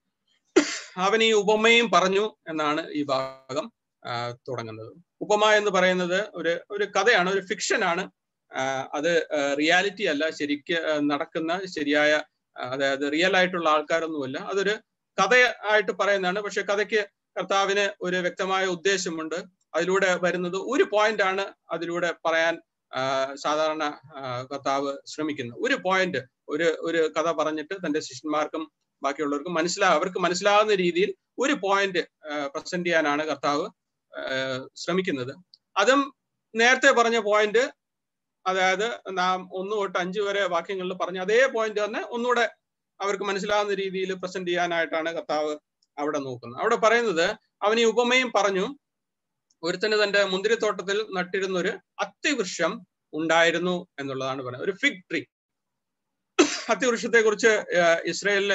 Speaker 1: അവൻ ഈ ഉപമയും പറഞ്ഞു എന്നാണ് ഈ ഭാഗം തുടങ്ങുന്നത് ഉപമ എന്ന് പറയുന്നത് ഒരു ഒരു കഥയാണ് ഒരു ഫിക്ഷൻ ആണ് അത് റിയാലിറ്റി അല്ല ശരിക്ക് നടക്കുന്ന ശരിയായ അതായത് റിയൽ ആയിട്ടുള്ള ആൾക്കാരൊന്നുമല്ല അതൊരു കഥ ആയിട്ട് പറയുന്നതാണ് പക്ഷെ കഥയ്ക്ക് കർത്താവിന് ഒരു വ്യക്തമായ ഉദ്ദേശമുണ്ട് അതിലൂടെ വരുന്നത് ഒരു പോയിന്റ് ആണ് അതിലൂടെ പറയാൻ സാധാരണ കർത്താവ് ശ്രമിക്കുന്നത് ഒരു പോയിന്റ് ഒരു ഒരു കഥ പറഞ്ഞിട്ട് തന്റെ ശിഷ്യന്മാർക്കും ബാക്കിയുള്ളവർക്കും മനസ്സിലാ അവർക്ക് മനസ്സിലാകുന്ന രീതിയിൽ ഒരു പോയിന്റ് പ്രസന്റ് ചെയ്യാനാണ് കർത്താവ് ശ്രമിക്കുന്നത് അതും നേരത്തെ പറഞ്ഞ പോയിന്റ് അതായത് നാം ഒന്ന് തൊട്ട് അഞ്ച് വരെ വാക്യങ്ങളിൽ പറഞ്ഞ അതേ പോയിന്റ് തന്നെ ഒന്നുകൂടെ അവർക്ക് മനസ്സിലാകുന്ന രീതിയിൽ പ്രസന്റ് ചെയ്യാനായിട്ടാണ് കർത്താവ് അവിടെ നോക്കുന്നത് അവിടെ പറയുന്നത് അവൻ ഈ ഉപമയും പറഞ്ഞു ഒരുത്തന് തന്റെ മുന്തിരിത്തോട്ടത്തിൽ നട്ടിരുന്ന ഒരു അത്തിവൃക്ഷം ഉണ്ടായിരുന്നു എന്നുള്ളതാണ് പറയുന്നത് ഒരു ഫിഗ് ട്രീ അത്തിവൃക്ഷത്തെ കുറിച്ച് ഇസ്രയേലിലെ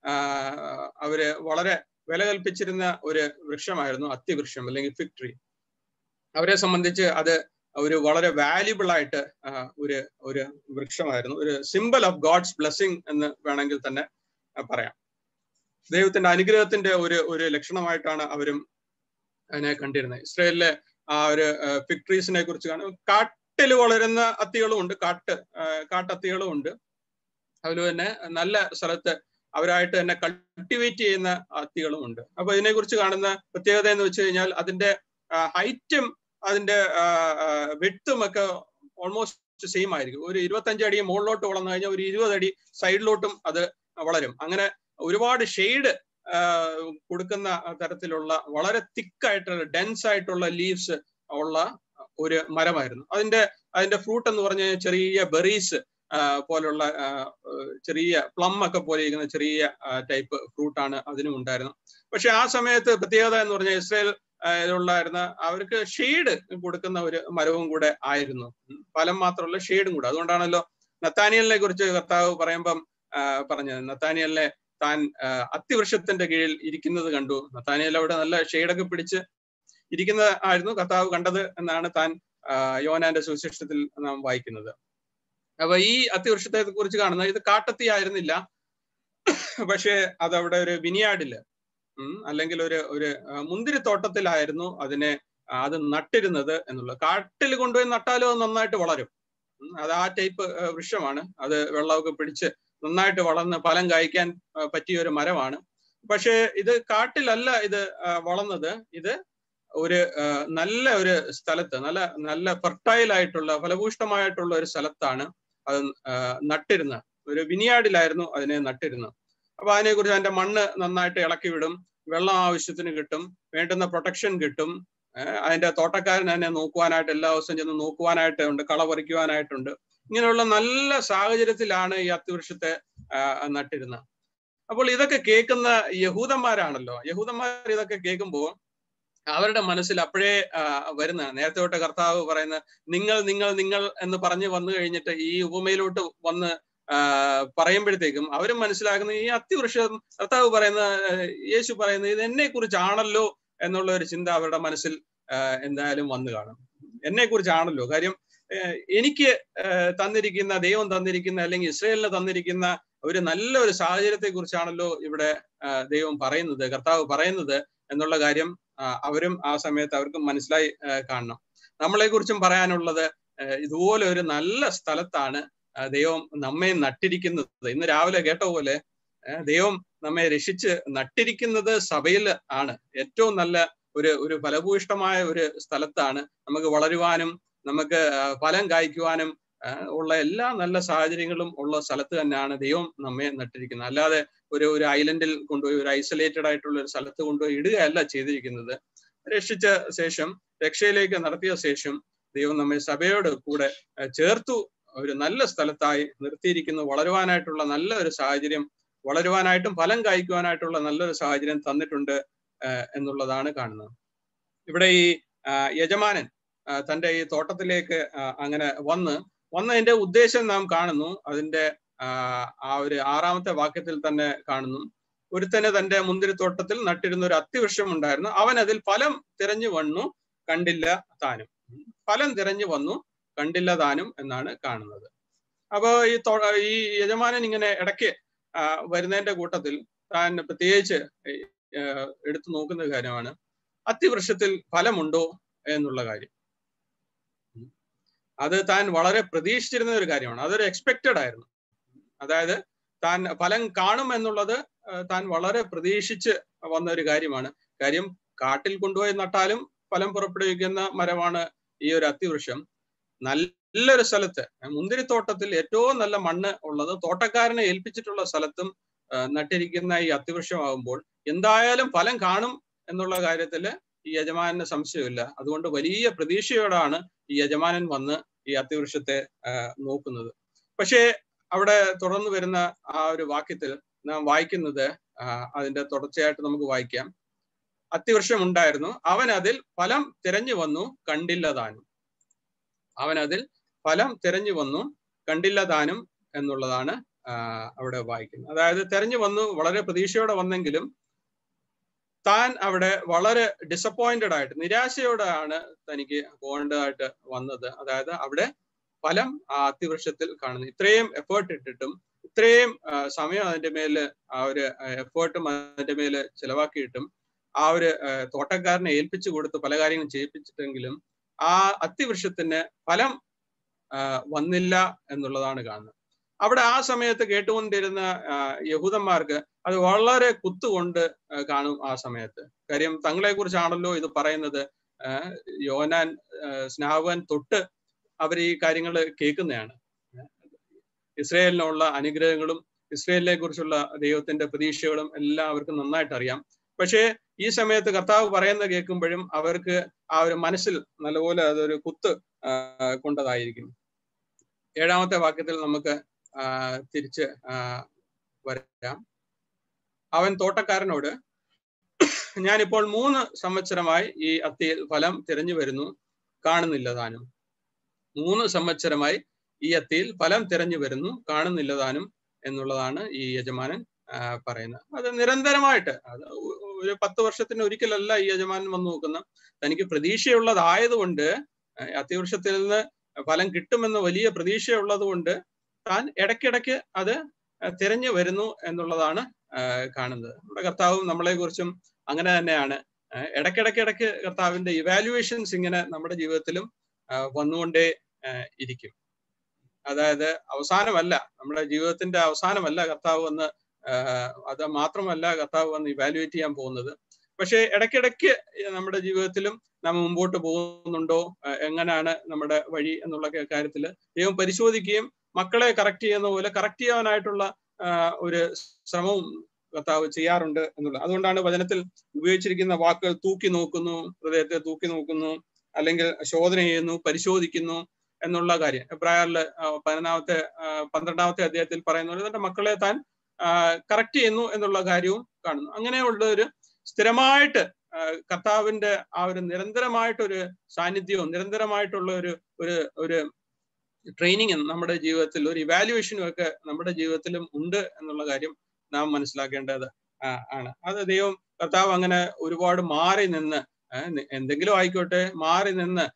Speaker 1: അവര് വളരെ വില കൽപ്പിച്ചിരുന്ന ഒരു വൃക്ഷമായിരുന്നു അത്തിവൃക്ഷം അല്ലെങ്കിൽ ഫിഗ് ട്രീ അവരെ സംബന്ധിച്ച് അത് ഒരു വളരെ വാല്യുബിൾ ആയിട്ട് ഒരു ഒരു വൃക്ഷമായിരുന്നു ഒരു സിമ്പിൾ ഓഫ് ഗോഡ്സ് ബ്ലെസ്സിങ് എന്ന് വേണമെങ്കിൽ തന്നെ പറയാം ദൈവത്തിന്റെ അനുഗ്രഹത്തിന്റെ ഒരു ഒരു ലക്ഷണമായിട്ടാണ് അവരും അതിനെ കണ്ടിരുന്നത് ഇസ്രയേലിലെ ആ ഒരു ഫിക് ട്രീസിനെ കുറിച്ച് കാണും കാട്ടിൽ വളരുന്ന അത്തികളും ഉണ്ട് കാട്ട് കാട്ടത്തികളും ഉണ്ട് അതിൽ തന്നെ നല്ല സ്ഥലത്ത് അവരായിട്ട് തന്നെ കൾട്ടിവേറ്റ് ചെയ്യുന്ന അത്തികളും ഉണ്ട് അപ്പൊ ഇതിനെക്കുറിച്ച് കാണുന്ന പ്രത്യേകത എന്ന് വെച്ച് കഴിഞ്ഞാൽ അതിന്റെ ഹൈറ്റും അതിന്റെ വിട്ടും ഒക്കെ ഓൾമോസ്റ്റ് ഓൾമോസ്റ്റ് സെയിം ആയിരിക്കും ഒരു ഇരുപത്തഞ്ച് അടി മുകളിലോട്ട് വളർന്നു കഴിഞ്ഞാൽ ഒരു ഇരുപത് അടി സൈഡിലോട്ടും അത് വളരും അങ്ങനെ ഒരുപാട് ഷെയ്ഡ് കൊടുക്കുന്ന തരത്തിലുള്ള വളരെ തിക്കായിട്ടുള്ള ഡെൻസ് ആയിട്ടുള്ള ലീവ്സ് ഉള്ള ഒരു മരമായിരുന്നു അതിന്റെ അതിന്റെ ഫ്രൂട്ട് എന്ന് പറഞ്ഞ ചെറിയ ബെറീസ് പോലുള്ള ചെറിയ പ്ലം ഒക്കെ പോലെ ഇരിക്കുന്ന ചെറിയ ടൈപ്പ് ഫ്രൂട്ടാണ് അതിനും ഉണ്ടായിരുന്നത് പക്ഷെ ആ സമയത്ത് പ്രത്യേകത എന്ന് പറഞ്ഞാൽ ഇസ്രയേൽ ഉള്ളായിരുന്ന അവർക്ക് ഷെയ്ഡ് കൊടുക്കുന്ന ഒരു മരവും കൂടെ ആയിരുന്നു ഫലം മാത്രമല്ല ഷെയ്ഡും കൂടെ അതുകൊണ്ടാണല്ലോ നത്താനിയലിനെ കുറിച്ച് കർത്താവ് പറയുമ്പം പറഞ്ഞത് നത്താനിയലിനെ താൻ അത്തിവൃക്ഷത്തിന്റെ കീഴിൽ ഇരിക്കുന്നത് കണ്ടു നത്താനിയൽ അവിടെ നല്ല ഷെയ്ഡൊക്കെ പിടിച്ച് ഇരിക്കുന്ന ആയിരുന്നു കർത്താവ് കണ്ടത് എന്നാണ് താൻ യോനാന്റെ സുവിശേഷത്തിൽ നാം വായിക്കുന്നത് അപ്പൊ ഈ അത്തിവൃക്ഷത്തെ കുറിച്ച് കാണുന്നത് ഇത് കാട്ടത്തി ആയിരുന്നില്ല പക്ഷേ അതവിടെ ഒരു വിനിയാടില് അല്ലെങ്കിൽ ഒരു ഒരു മുന്തിരിത്തോട്ടത്തിലായിരുന്നു അതിനെ അത് നട്ടിരുന്നത് എന്നുള്ളത് കാട്ടിൽ കൊണ്ടുപോയി നട്ടാലും അത് നന്നായിട്ട് വളരും അത് ആ ടൈപ്പ് വൃക്ഷമാണ് അത് വെള്ളമൊക്കെ പിടിച്ച് നന്നായിട്ട് വളർന്ന് ഫലം കായ്ക്കാൻ പറ്റിയ ഒരു മരമാണ് പക്ഷേ ഇത് കാട്ടിലല്ല ഇത് വളർന്നത് ഇത് ഒരു നല്ല ഒരു സ്ഥലത്ത് നല്ല നല്ല ഫെർട്ടൈൽ ആയിട്ടുള്ള ഫലഭൂഷ്ടമായിട്ടുള്ള ഒരു സ്ഥലത്താണ് അത് നട്ടിരുന്നത് ഒരു വിനിയാടിലായിരുന്നു അതിനെ നട്ടിരുന്നത് അപ്പൊ അതിനെക്കുറിച്ച് അതിന്റെ മണ്ണ് നന്നായിട്ട് ഇളക്കി വിടും വെള്ളം ആവശ്യത്തിന് കിട്ടും വേണ്ടുന്ന പ്രൊട്ടക്ഷൻ കിട്ടും അതിന്റെ തോട്ടക്കാരൻ അതിനെ നോക്കുവാനായിട്ട് എല്ലാ ദിവസവും ചെന്ന് നോക്കുവാനായിട്ട് ഉണ്ട് കള പറിക്കുവാനായിട്ടുണ്ട് ഇങ്ങനെയുള്ള നല്ല സാഹചര്യത്തിലാണ് ഈ അത്തിവൃക്ഷത്തെ നട്ടിരുന്നത് അപ്പോൾ ഇതൊക്കെ കേൾക്കുന്ന യഹൂദന്മാരാണല്ലോ യഹൂദന്മാർ ഇതൊക്കെ കേൾക്കുമ്പോൾ അവരുടെ മനസ്സിൽ അപ്പോഴേ വരുന്ന നേരത്തെ തൊട്ട് കർത്താവ് പറയുന്ന നിങ്ങൾ നിങ്ങൾ നിങ്ങൾ എന്ന് പറഞ്ഞു വന്നു കഴിഞ്ഞിട്ട് ഈ ഉപമയിലോട്ട് വന്ന് പറയുമ്പോഴത്തേക്കും അവരും മനസ്സിലാക്കുന്ന ഈ അത്തിവൃക്ഷം കർത്താവ് പറയുന്ന യേശു പറയുന്നത് ഇത് എന്നെ കുറിച്ചാണല്ലോ എന്നുള്ള ഒരു ചിന്ത അവരുടെ മനസ്സിൽ എന്തായാലും വന്നു കാണും എന്നെ കുറിച്ചാണല്ലോ കാര്യം എനിക്ക് തന്നിരിക്കുന്ന ദൈവം തന്നിരിക്കുന്ന അല്ലെങ്കിൽ ഇസ്രയേലിന് തന്നിരിക്കുന്ന ഒരു നല്ല ഒരു സാഹചര്യത്തെ കുറിച്ചാണല്ലോ ഇവിടെ ദൈവം പറയുന്നത് കർത്താവ് പറയുന്നത് എന്നുള്ള കാര്യം അവരും ആ സമയത്ത് അവർക്കും മനസ്സിലായി കാണണം നമ്മളെ കുറിച്ചും പറയാനുള്ളത് ഇതുപോലെ ഒരു നല്ല സ്ഥലത്താണ് ദൈവം നമ്മെ നട്ടിരിക്കുന്നത് ഇന്ന് രാവിലെ കേട്ട പോലെ ദൈവം നമ്മെ രക്ഷിച്ച് നട്ടിരിക്കുന്നത് സഭയിൽ ആണ് ഏറ്റവും നല്ല ഒരു ഒരു ഫലഭൂയിഷ്ടമായ ഒരു സ്ഥലത്താണ് നമുക്ക് വളരുവാനും നമുക്ക് ഫലം കായ്ക്കുവാനും ഉള്ള എല്ലാ നല്ല സാഹചര്യങ്ങളും ഉള്ള സ്ഥലത്ത് തന്നെയാണ് ദൈവം നമ്മെ നട്ടിരിക്കുന്നത് അല്ലാതെ ഒരു ഒരു ഐലൻഡിൽ കൊണ്ടുപോയി ഒരു ഐസൊലേറ്റഡ് ആയിട്ടുള്ള ഒരു സ്ഥലത്ത് കൊണ്ടുപോയി ഇടുകയല്ല ചെയ്തിരിക്കുന്നത് രക്ഷിച്ച ശേഷം രക്ഷയിലേക്ക് നടത്തിയ ശേഷം ദൈവം നമ്മെ സഭയോട് കൂടെ ചേർത്തു ഒരു നല്ല സ്ഥലത്തായി നിർത്തിയിരിക്കുന്നു വളരുവാനായിട്ടുള്ള നല്ല ഒരു സാഹചര്യം വളരുവാനായിട്ടും ഫലം കായ്ക്കുവാനായിട്ടുള്ള നല്ലൊരു സാഹചര്യം തന്നിട്ടുണ്ട് എന്നുള്ളതാണ് കാണുന്നത് ഇവിടെ ഈ യജമാനൻ തന്റെ ഈ തോട്ടത്തിലേക്ക് അങ്ങനെ വന്ന് വന്നതിന്റെ ഉദ്ദേശം നാം കാണുന്നു അതിന്റെ ആ ഒരു ആറാമത്തെ വാക്യത്തിൽ തന്നെ കാണുന്നു ഒരുത്തന് തന്റെ മുന്തിരിത്തോട്ടത്തിൽ നട്ടിരുന്ന ഒരു അത്തിവൃക്ഷം ഉണ്ടായിരുന്നു അവൻ അതിൽ ഫലം തിരഞ്ഞു വന്നു കണ്ടില്ല താനും ഫലം തിരഞ്ഞു വന്നു കണ്ടില്ല താനും എന്നാണ് കാണുന്നത് അപ്പോ ഈ ഈ യജമാനൻ ഇങ്ങനെ ഇടയ്ക്ക് വരുന്നതിന്റെ കൂട്ടത്തിൽ താൻ പ്രത്യേകിച്ച് എടുത്തു നോക്കുന്ന കാര്യമാണ് അത്തിവൃക്ഷത്തിൽ ഫലമുണ്ടോ എന്നുള്ള കാര്യം അത് താൻ വളരെ പ്രതീക്ഷിച്ചിരുന്ന ഒരു കാര്യമാണ് അതൊരു എക്സ്പെക്റ്റഡ് ആയിരുന്നു അതായത് താൻ ഫലം കാണും എന്നുള്ളത് താൻ വളരെ പ്രതീക്ഷിച്ച് വന്ന ഒരു കാര്യമാണ് കാര്യം കാട്ടിൽ കൊണ്ടുപോയി നട്ടാലും ഫലം പുറപ്പെടുവിക്കുന്ന മരമാണ് ഈ ഒരു അത്തിവൃക്ഷം നല്ലൊരു സ്ഥലത്ത് മുന്തിരിത്തോട്ടത്തിൽ ഏറ്റവും നല്ല മണ്ണ് ഉള്ളത് തോട്ടക്കാരനെ ഏൽപ്പിച്ചിട്ടുള്ള സ്ഥലത്തും നട്ടിരിക്കുന്ന ഈ അത്തിവൃക്ഷമാകുമ്പോൾ എന്തായാലും ഫലം കാണും എന്നുള്ള കാര്യത്തിൽ ഈ യജമാനന് സംശയമില്ല അതുകൊണ്ട് വലിയ പ്രതീക്ഷയോടാണ് ഈ യജമാനൻ വന്ന് ഈ അത്തിവൃക്ഷത്തെ നോക്കുന്നത് പക്ഷേ അവിടെ തുടർന്ന് വരുന്ന ആ ഒരു വാക്യത്തിൽ നാം വായിക്കുന്നത് അതിന്റെ തുടർച്ചയായിട്ട് നമുക്ക് വായിക്കാം അത്തിവൃക്ഷം ഉണ്ടായിരുന്നു അവൻ അതിൽ ഫലം തിരഞ്ഞു വന്നു കണ്ടില്ല താനും അവൻ അതിൽ ഫലം തിരഞ്ഞു വന്നു കണ്ടില്ല താനും എന്നുള്ളതാണ് അവിടെ വായിക്കുന്നത് അതായത് തെരഞ്ഞു വന്നു വളരെ പ്രതീക്ഷയോടെ വന്നെങ്കിലും താൻ അവിടെ വളരെ ഡിസപ്പോയിന്റഡ് ആയിട്ട് നിരാശയോടെയാണ് തനിക്ക് പോകേണ്ടതായിട്ട് വന്നത് അതായത് അവിടെ ഫലം ആ അത്തിവൃക്ഷത്തിൽ കാണുന്നു ഇത്രയും എഫേർട്ട് ഇട്ടിട്ടും ഇത്രയും സമയം അതിന്റെ മേല് ആ ഒരു എഫേർട്ടും അതിന്റെ മേല് ചെലവാക്കിയിട്ടും ആ ഒരു തോട്ടക്കാരനെ ഏൽപ്പിച്ചു കൊടുത്ത് പല കാര്യങ്ങളും ചെയ്യിപ്പിച്ചിട്ടെങ്കിലും ആ അത്തിവൃക്ഷത്തിന് ഫലം വന്നില്ല എന്നുള്ളതാണ് കാണുന്നത് അവിടെ ആ സമയത്ത് കേട്ടുകൊണ്ടിരുന്ന യഹൂദന്മാർക്ക് അത് വളരെ കുത്തുകൊണ്ട് കാണും ആ സമയത്ത് കാര്യം തങ്ങളെ കുറിച്ചാണല്ലോ ഇത് പറയുന്നത് യോനാൻ സ്നാവൻ തൊട്ട് അവർ ഈ കാര്യങ്ങൾ കേൾക്കുന്നതാണ് ഇസ്രയേലിനുള്ള അനുഗ്രഹങ്ങളും ഇസ്രയേലിനെ കുറിച്ചുള്ള ദൈവത്തിന്റെ പ്രതീക്ഷകളും എല്ലാം അവർക്ക് നന്നായിട്ട് അറിയാം പക്ഷേ ഈ സമയത്ത് കർത്താവ് പറയുന്ന കേൾക്കുമ്പോഴും അവർക്ക് ആ ഒരു മനസ്സിൽ നല്ലപോലെ അതൊരു കുത്ത് കൊണ്ടതായിരിക്കും ഏഴാമത്തെ വാക്യത്തിൽ നമുക്ക് തിരിച്ച് വരാം അവൻ തോട്ടക്കാരനോട് ഞാനിപ്പോൾ മൂന്ന് സംവത്സരമായി ഈ അത്തിയിൽ ഫലം തിരഞ്ഞു വരുന്നു കാണുന്നില്ല താനും മൂന്ന് സംവത്സരമായി ഈ അത്തിയിൽ ഫലം തിരഞ്ഞു വരുന്നു കാണുന്നില്ല താനും എന്നുള്ളതാണ് ഈ യജമാനൻ പറയുന്നത് അത് നിരന്തരമായിട്ട് അത് ഒരു പത്ത് വർഷത്തിന് ഒരിക്കലല്ല ഈ യജമാനൻ വന്നു നോക്കുന്ന തനിക്ക് പ്രതീക്ഷയുള്ളതായതുകൊണ്ട് അത്തിവൃക്ഷത്തിൽ നിന്ന് ഫലം കിട്ടുമെന്ന് വലിയ പ്രതീക്ഷയുള്ളത് കൊണ്ട് താൻ ഇടയ്ക്കിടയ്ക്ക് അത് തിരഞ്ഞു വരുന്നു എന്നുള്ളതാണ് കാണുന്നത് നമ്മുടെ കർത്താവും നമ്മളെ കുറിച്ചും അങ്ങനെ തന്നെയാണ് ഇടയ്ക്കിടയ്ക്ക് ഇടയ്ക്ക് കർത്താവിന്റെ ഇവാലുവേഷൻസ് ഇങ്ങനെ നമ്മുടെ ജീവിതത്തിലും വന്നുകൊണ്ടേ ഇരിക്കും അതായത് അവസാനമല്ല നമ്മുടെ ജീവിതത്തിന്റെ അവസാനമല്ല കർത്താവ് വന്ന് അത് മാത്രമല്ല കർത്താവ് വന്ന് ഇവാലുവേറ്റ് ചെയ്യാൻ പോകുന്നത് പക്ഷേ ഇടയ്ക്കിടയ്ക്ക് നമ്മുടെ ജീവിതത്തിലും നമ്മൾ മുമ്പോട്ട് പോകുന്നുണ്ടോ എങ്ങനെയാണ് നമ്മുടെ വഴി എന്നുള്ള കാര്യത്തിൽ ദൈവം പരിശോധിക്കുകയും മക്കളെ കറക്റ്റ് ചെയ്യുന്ന പോലെ കറക്റ്റ് ചെയ്യാനായിട്ടുള്ള ഒരു ശ്രമവും കർത്താവ് ചെയ്യാറുണ്ട് എന്നുള്ളത് അതുകൊണ്ടാണ് വചനത്തിൽ ഉപയോഗിച്ചിരിക്കുന്ന വാക്കുകൾ തൂക്കി നോക്കുന്നു ഹൃദയത്തെ തൂക്കി നോക്കുന്നു അല്ലെങ്കിൽ ശോധന ചെയ്യുന്നു പരിശോധിക്കുന്നു എന്നുള്ള കാര്യം എബ്രായറില് പതിനൊന്നാമത്തെ പന്ത്രണ്ടാമത്തെ അധ്യായത്തിൽ പറയുന്ന പോലെ തന്റെ മക്കളെ താൻ കറക്റ്റ് ചെയ്യുന്നു എന്നുള്ള കാര്യവും കാണുന്നു അങ്ങനെയുള്ള ഒരു സ്ഥിരമായിട്ട് കർത്താവിന്റെ ആ ഒരു നിരന്തരമായിട്ടൊരു സാന്നിധ്യവും നിരന്തരമായിട്ടുള്ള ഒരു ഒരു ഒരു ട്രെയിനിങ്ങും നമ്മുടെ ജീവിതത്തിൽ ഒരു ഇവാലുവേഷനും ഒക്കെ നമ്മുടെ ജീവിതത്തിലും ഉണ്ട് എന്നുള്ള കാര്യം നാം മനസ്സിലാക്കേണ്ടത് ആണ് അത് ദൈവം കർത്താവ് അങ്ങനെ ഒരുപാട് മാറി നിന്ന് എന്തെങ്കിലും ആയിക്കോട്ടെ മാറി നിന്ന്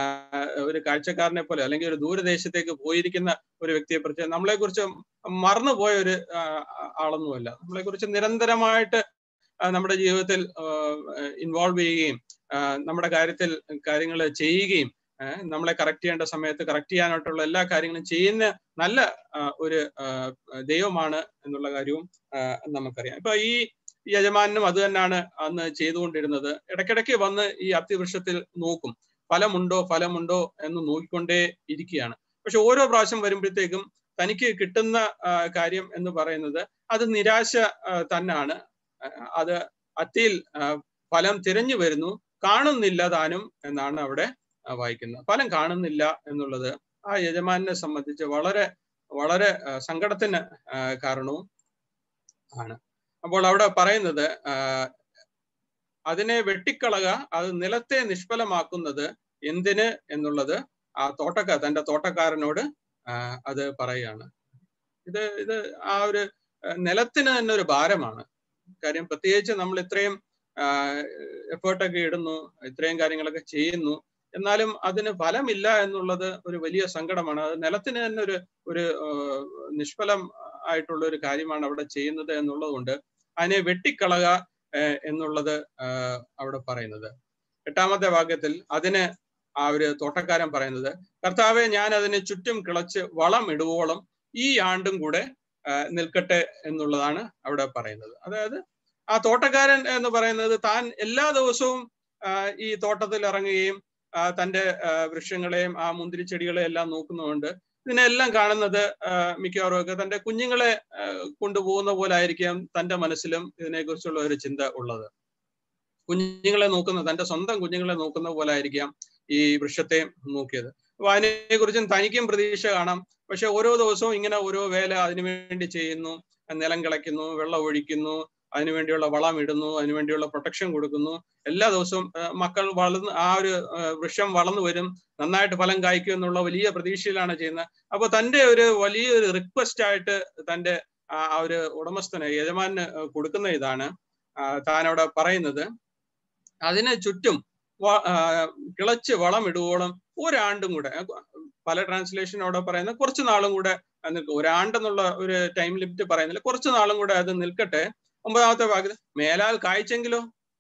Speaker 1: ഒരു കാഴ്ചക്കാരനെ പോലെ അല്ലെങ്കിൽ ഒരു ദൂരദേശത്തേക്ക് പോയിരിക്കുന്ന ഒരു വ്യക്തിയെ കുറിച്ച് നമ്മളെ കുറിച്ച് മറന്നുപോയ ഒരു ആളൊന്നുമല്ല നമ്മളെ കുറിച്ച് നിരന്തരമായിട്ട് നമ്മുടെ ജീവിതത്തിൽ ഇൻവോൾവ് ചെയ്യുകയും നമ്മുടെ കാര്യത്തിൽ കാര്യങ്ങൾ ചെയ്യുകയും നമ്മളെ കറക്റ്റ് ചെയ്യേണ്ട സമയത്ത് കറക്റ്റ് ചെയ്യാനായിട്ടുള്ള എല്ലാ കാര്യങ്ങളും ചെയ്യുന്ന നല്ല ഒരു ദൈവമാണ് എന്നുള്ള കാര്യവും നമുക്കറിയാം ഇപ്പൊ ഈ യജമാനും അത് തന്നെയാണ് അന്ന് ചെയ്തുകൊണ്ടിരുന്നത് ഇടയ്ക്കിടയ്ക്ക് വന്ന് ഈ അത്തിവൃക്ഷത്തിൽ നോക്കും ഫലമുണ്ടോ ഫലമുണ്ടോ എന്ന് നോക്കിക്കൊണ്ടേ ഇരിക്കുകയാണ് പക്ഷെ ഓരോ പ്രാവശ്യം വരുമ്പോഴത്തേക്കും തനിക്ക് കിട്ടുന്ന കാര്യം എന്ന് പറയുന്നത് അത് നിരാശ തന്നെയാണ് അത് അത്തിയിൽ ഫലം തിരഞ്ഞു വരുന്നു കാണുന്നില്ല താനും എന്നാണ് അവിടെ വായിക്കുന്നത് ഫലം കാണുന്നില്ല എന്നുള്ളത് ആ യജമാനെ സംബന്ധിച്ച് വളരെ വളരെ സങ്കടത്തിന് കാരണവും ആണ് അപ്പോൾ അവിടെ പറയുന്നത് അതിനെ വെട്ടിക്കളക അത് നിലത്തെ നിഷ്ഫലമാക്കുന്നത് എന്തിന് എന്നുള്ളത് ആ തോട്ടക്കാർ തന്റെ തോട്ടക്കാരനോട് അത് പറയുകയാണ് ഇത് ഇത് ആ ഒരു നിലത്തിന് തന്നെ ഒരു ഭാരമാണ് കാര്യം പ്രത്യേകിച്ച് നമ്മൾ ഇത്രയും എഫേർട്ടൊക്കെ ഇടുന്നു ഇത്രയും കാര്യങ്ങളൊക്കെ ചെയ്യുന്നു എന്നാലും അതിന് ഫലമില്ല എന്നുള്ളത് ഒരു വലിയ സങ്കടമാണ് അത് നിലത്തിന് തന്നെ ഒരു ഒരു നിഷ്ഫലം ആയിട്ടുള്ള ഒരു കാര്യമാണ് അവിടെ ചെയ്യുന്നത് എന്നുള്ളത് കൊണ്ട് അതിനെ വെട്ടിക്കളക എന്നുള്ളത് അവിടെ പറയുന്നത് എട്ടാമത്തെ വാക്യത്തിൽ അതിന് ആ ഒരു തോട്ടക്കാരൻ പറയുന്നത് കർത്താവെ ഞാൻ അതിനെ ചുറ്റും കിളച്ച് വളം ഇടുവോളം ഈ ആണ്ടും കൂടെ നിൽക്കട്ടെ എന്നുള്ളതാണ് അവിടെ പറയുന്നത് അതായത് ആ തോട്ടക്കാരൻ എന്ന് പറയുന്നത് താൻ എല്ലാ ദിവസവും ഈ തോട്ടത്തിൽ ഇറങ്ങുകയും തന്റെ വൃക്ഷങ്ങളെയും ആ മുന്തിരിച്ചെടികളെയും എല്ലാം നോക്കുന്നതുകൊണ്ട് ഇതിനെല്ലാം കാണുന്നത് മിക്കവാറും ഒക്കെ തന്റെ കുഞ്ഞുങ്ങളെ കൊണ്ടുപോകുന്ന പോലെ ആയിരിക്കാം തന്റെ മനസ്സിലും ഇതിനെക്കുറിച്ചുള്ള ഒരു ചിന്ത ഉള്ളത് കുഞ്ഞുങ്ങളെ നോക്കുന്ന തന്റെ സ്വന്തം കുഞ്ഞുങ്ങളെ നോക്കുന്ന പോലെ ആയിരിക്കാം ഈ വൃക്ഷത്തെ നോക്കിയത് അപ്പൊ അതിനെക്കുറിച്ചും തനിക്കും പ്രതീക്ഷ കാണാം പക്ഷെ ഓരോ ദിവസവും ഇങ്ങനെ ഓരോ വേല അതിനുവേണ്ടി ചെയ്യുന്നു നിലം കിളയ്ക്കുന്നു വെള്ളം ഒഴിക്കുന്നു അതിനുവേണ്ടിയുള്ള വളം ഇടുന്നു അതിനുവേണ്ടിയുള്ള പ്രൊട്ടക്ഷൻ കൊടുക്കുന്നു എല്ലാ ദിവസവും മക്കൾ വളർന്ന് ആ ഒരു വൃക്ഷം വളർന്നു വരും നന്നായിട്ട് ഫലം കായ്ക്കും എന്നുള്ള വലിയ പ്രതീക്ഷയിലാണ് ചെയ്യുന്നത് അപ്പൊ തന്റെ ഒരു വലിയൊരു റിക്വസ്റ്റ് ആയിട്ട് തന്റെ ആ ഒരു ഉടമസ്ഥന് യജമാന് കൊടുക്കുന്ന ഇതാണ് താൻ അവിടെ പറയുന്നത് അതിന് ചുറ്റും കിളച്ച് വളം ഇടുവോളം ഒരാണ്ടും കൂടെ പല ട്രാൻസ്ലേഷൻ അവിടെ പറയുന്ന കുറച്ച് നാളും കൂടെ നിൽക്കും ഒരാണ്ടെന്നുള്ള ഒരു ടൈം ലിമിറ്റ് പറയുന്നില്ല കുറച്ച് നാളും കൂടെ അത് നിൽക്കട്ടെ ഒമ്പതാമത്തെ ഭാഗത്ത് മേലാൽ കായ്ച്ചെങ്കിലോ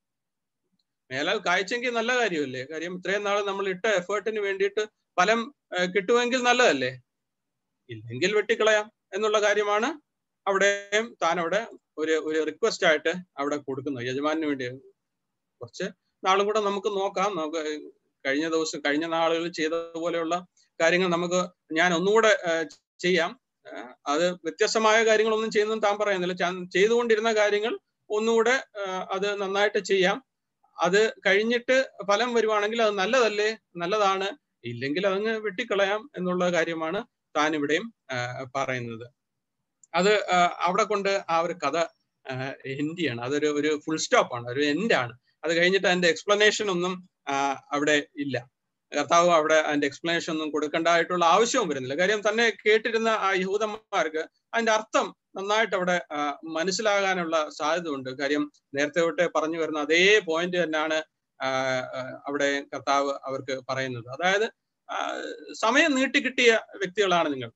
Speaker 1: മേലാൽ കായ്ച്ചെങ്കിൽ നല്ല കാര്യമല്ലേ കാര്യം ഇത്രയും നാൾ നമ്മൾ ഇട്ട എഫേർട്ടിന് വേണ്ടിയിട്ട് ഫലം കിട്ടുമെങ്കിൽ നല്ലതല്ലേ ഇല്ലെങ്കിൽ വെട്ടിക്കളയാം എന്നുള്ള കാര്യമാണ് അവിടെയും താൻ അവിടെ ഒരു ഒരു റിക്വസ്റ്റ് ആയിട്ട് അവിടെ കൊടുക്കുന്നത് യജമാനു വേണ്ടി കുറച്ച് നാളും കൂടെ നമുക്ക് നോക്കാം നമുക്ക് കഴിഞ്ഞ ദിവസം കഴിഞ്ഞ നാളുകളിൽ ചെയ്ത പോലെയുള്ള കാര്യങ്ങൾ നമുക്ക് ഞാൻ ഒന്നുകൂടെ ചെയ്യാം അത് വ്യത്യസ്തമായ കാര്യങ്ങളൊന്നും ചെയ്യുന്നതും താൻ പറയുന്നില്ല ചെയ്തുകൊണ്ടിരുന്ന കാര്യങ്ങൾ ഒന്നുകൂടെ അത് നന്നായിട്ട് ചെയ്യാം അത് കഴിഞ്ഞിട്ട് ഫലം വരുവാണെങ്കിൽ അത് നല്ലതല്ലേ നല്ലതാണ് ഇല്ലെങ്കിൽ അതങ്ങ് വെട്ടിക്കളയാം എന്നുള്ള കാര്യമാണ് താൻ ഇവിടെയും പറയുന്നത് അത് അവിടെ കൊണ്ട് ആ ഒരു കഥ എൻഡ് ചെയ്യണം അതൊരു ഒരു ഫുൾ സ്റ്റോപ്പ് ആണ് ഒരു എൻഡ് ആണ് അത് കഴിഞ്ഞിട്ട് അതിന്റെ എക്സ്പ്ലനേഷൻ ഒന്നും അവിടെ ഇല്ല കർത്താവ് അവിടെ അതിന്റെ എക്സ്പ്ലനേഷൻ ഒന്നും കൊടുക്കേണ്ടതായിട്ടുള്ള ആവശ്യവും വരുന്നില്ല കാര്യം തന്നെ കേട്ടിരുന്ന ആ യഹൂദന്മാർക്ക് അതിന്റെ അർത്ഥം നന്നായിട്ട് അവിടെ മനസ്സിലാകാനുള്ള സാധ്യത ഉണ്ട് കാര്യം നേരത്തെ തൊട്ട് പറഞ്ഞു വരുന്ന അതേ പോയിന്റ് തന്നെയാണ് അവിടെ കർത്താവ് അവർക്ക് പറയുന്നത് അതായത് സമയം നീട്ടിക്കിട്ടിയ വ്യക്തികളാണ് നിങ്ങൾ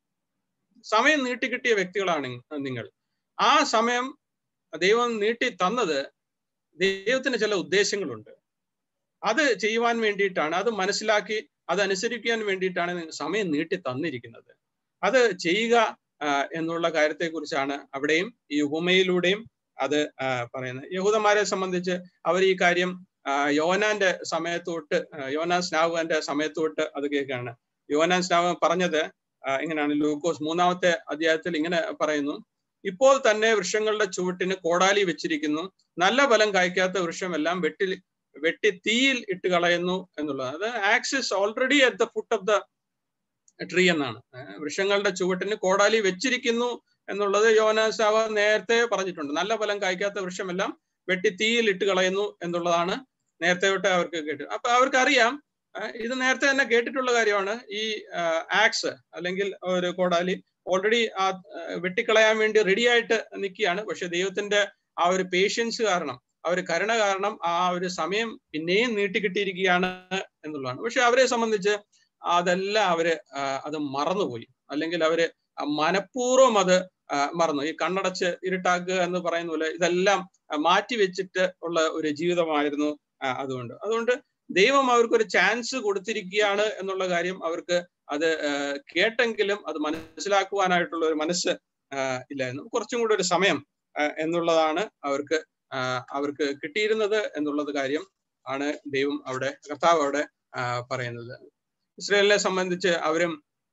Speaker 1: സമയം നീട്ടിക്കിട്ടിയ വ്യക്തികളാണ് നിങ്ങൾ ആ സമയം ദൈവം നീട്ടി തന്നത് ദൈവത്തിന് ചില ഉദ്ദേശങ്ങളുണ്ട് അത് ചെയ്യുവാൻ വേണ്ടിയിട്ടാണ് അത് മനസ്സിലാക്കി അത് അനുസരിക്കാൻ വേണ്ടിയിട്ടാണ് സമയം നീട്ടി തന്നിരിക്കുന്നത് അത് ചെയ്യുക എന്നുള്ള കാര്യത്തെക്കുറിച്ചാണ് അവിടെയും ഈ ഉപമയിലൂടെയും അത് പറയുന്നത് യഹൂദന്മാരെ സംബന്ധിച്ച് അവർ ഈ കാര്യം യോനാന്റെ സമയത്തോട്ട് യോനാൻ സ്നാവുകന്റെ സമയത്തോട്ട് അത് കേൾക്കുകയാണ് യോനാൻ സ്നാവ് പറഞ്ഞത് ഇങ്ങനെയാണ് ലൂക്കോസ് മൂന്നാമത്തെ അധ്യായത്തിൽ ഇങ്ങനെ പറയുന്നു ഇപ്പോൾ തന്നെ വൃക്ഷങ്ങളുടെ ചുവട്ടിന് കോടാലി വെച്ചിരിക്കുന്നു നല്ല ഫലം കായ്ക്കാത്ത വൃക്ഷമെല്ലാം വെട്ടി വെട്ടി തീയിൽ ഇട്ട് കളയുന്നു എന്നുള്ളത് അത് axe is already at the foot of the tree എന്നാണ് വൃക്ഷങ്ങളുടെ ചുവട്ടിന് കോടാലി വെച്ചിരിക്കുന്നു എന്നുള്ളത് യോനാസാവ നേരത്തെ പറഞ്ഞിട്ടുണ്ട് നല്ല ഫലം കായ്ക്കാത്ത വൃക്ഷമെല്ലാം വെട്ടി തീയിൽ ഇട്ട് കളയുന്നു എന്നുള്ളതാണ് നേരത്തെ തൊട്ട് അവർക്ക് കേട്ടു അപ്പൊ അവർക്കറിയാം ഇത് നേരത്തെ തന്നെ കേട്ടിട്ടുള്ള കാര്യമാണ് ഈ ആക്സ് അല്ലെങ്കിൽ ഒരു കോടാലി ഓൾറെഡി ആ വെട്ടിക്കളയാൻ വേണ്ടി റെഡി ആയിട്ട് നിൽക്കുകയാണ് പക്ഷെ ദൈവത്തിന്റെ ആ ഒരു പേഷ്യൻസ് കാരണം ആ ഒരു കരുണ കാരണം ആ ഒരു സമയം പിന്നെയും നീട്ടിക്കിട്ടിയിരിക്കുകയാണ് എന്നുള്ളതാണ് പക്ഷെ അവരെ സംബന്ധിച്ച് അതെല്ലാം അവര് അത് മറന്നുപോയി അല്ലെങ്കിൽ അവര് മനഃപൂർവ്വം അത് മറന്നു ഈ കണ്ണടച്ച് ഇരുട്ടാക്കുക എന്ന് പറയുന്ന പോലെ ഇതെല്ലാം മാറ്റി വെച്ചിട്ട് ഉള്ള ഒരു ജീവിതമായിരുന്നു അതുകൊണ്ട് അതുകൊണ്ട് ദൈവം അവർക്കൊരു ചാൻസ് കൊടുത്തിരിക്കുകയാണ് എന്നുള്ള കാര്യം അവർക്ക് അത് കേട്ടെങ്കിലും അത് മനസ്സിലാക്കുവാനായിട്ടുള്ള ഒരു മനസ്സ് ഇല്ലായിരുന്നു കുറച്ചും കൂടെ ഒരു സമയം എന്നുള്ളതാണ് അവർക്ക് അവർക്ക് കിട്ടിയിരുന്നത് എന്നുള്ളത് കാര്യം ആണ് ദൈവം അവിടെ കർത്താവ് അവിടെ പറയുന്നത് ഇസ്രയേലിനെ സംബന്ധിച്ച് അവരും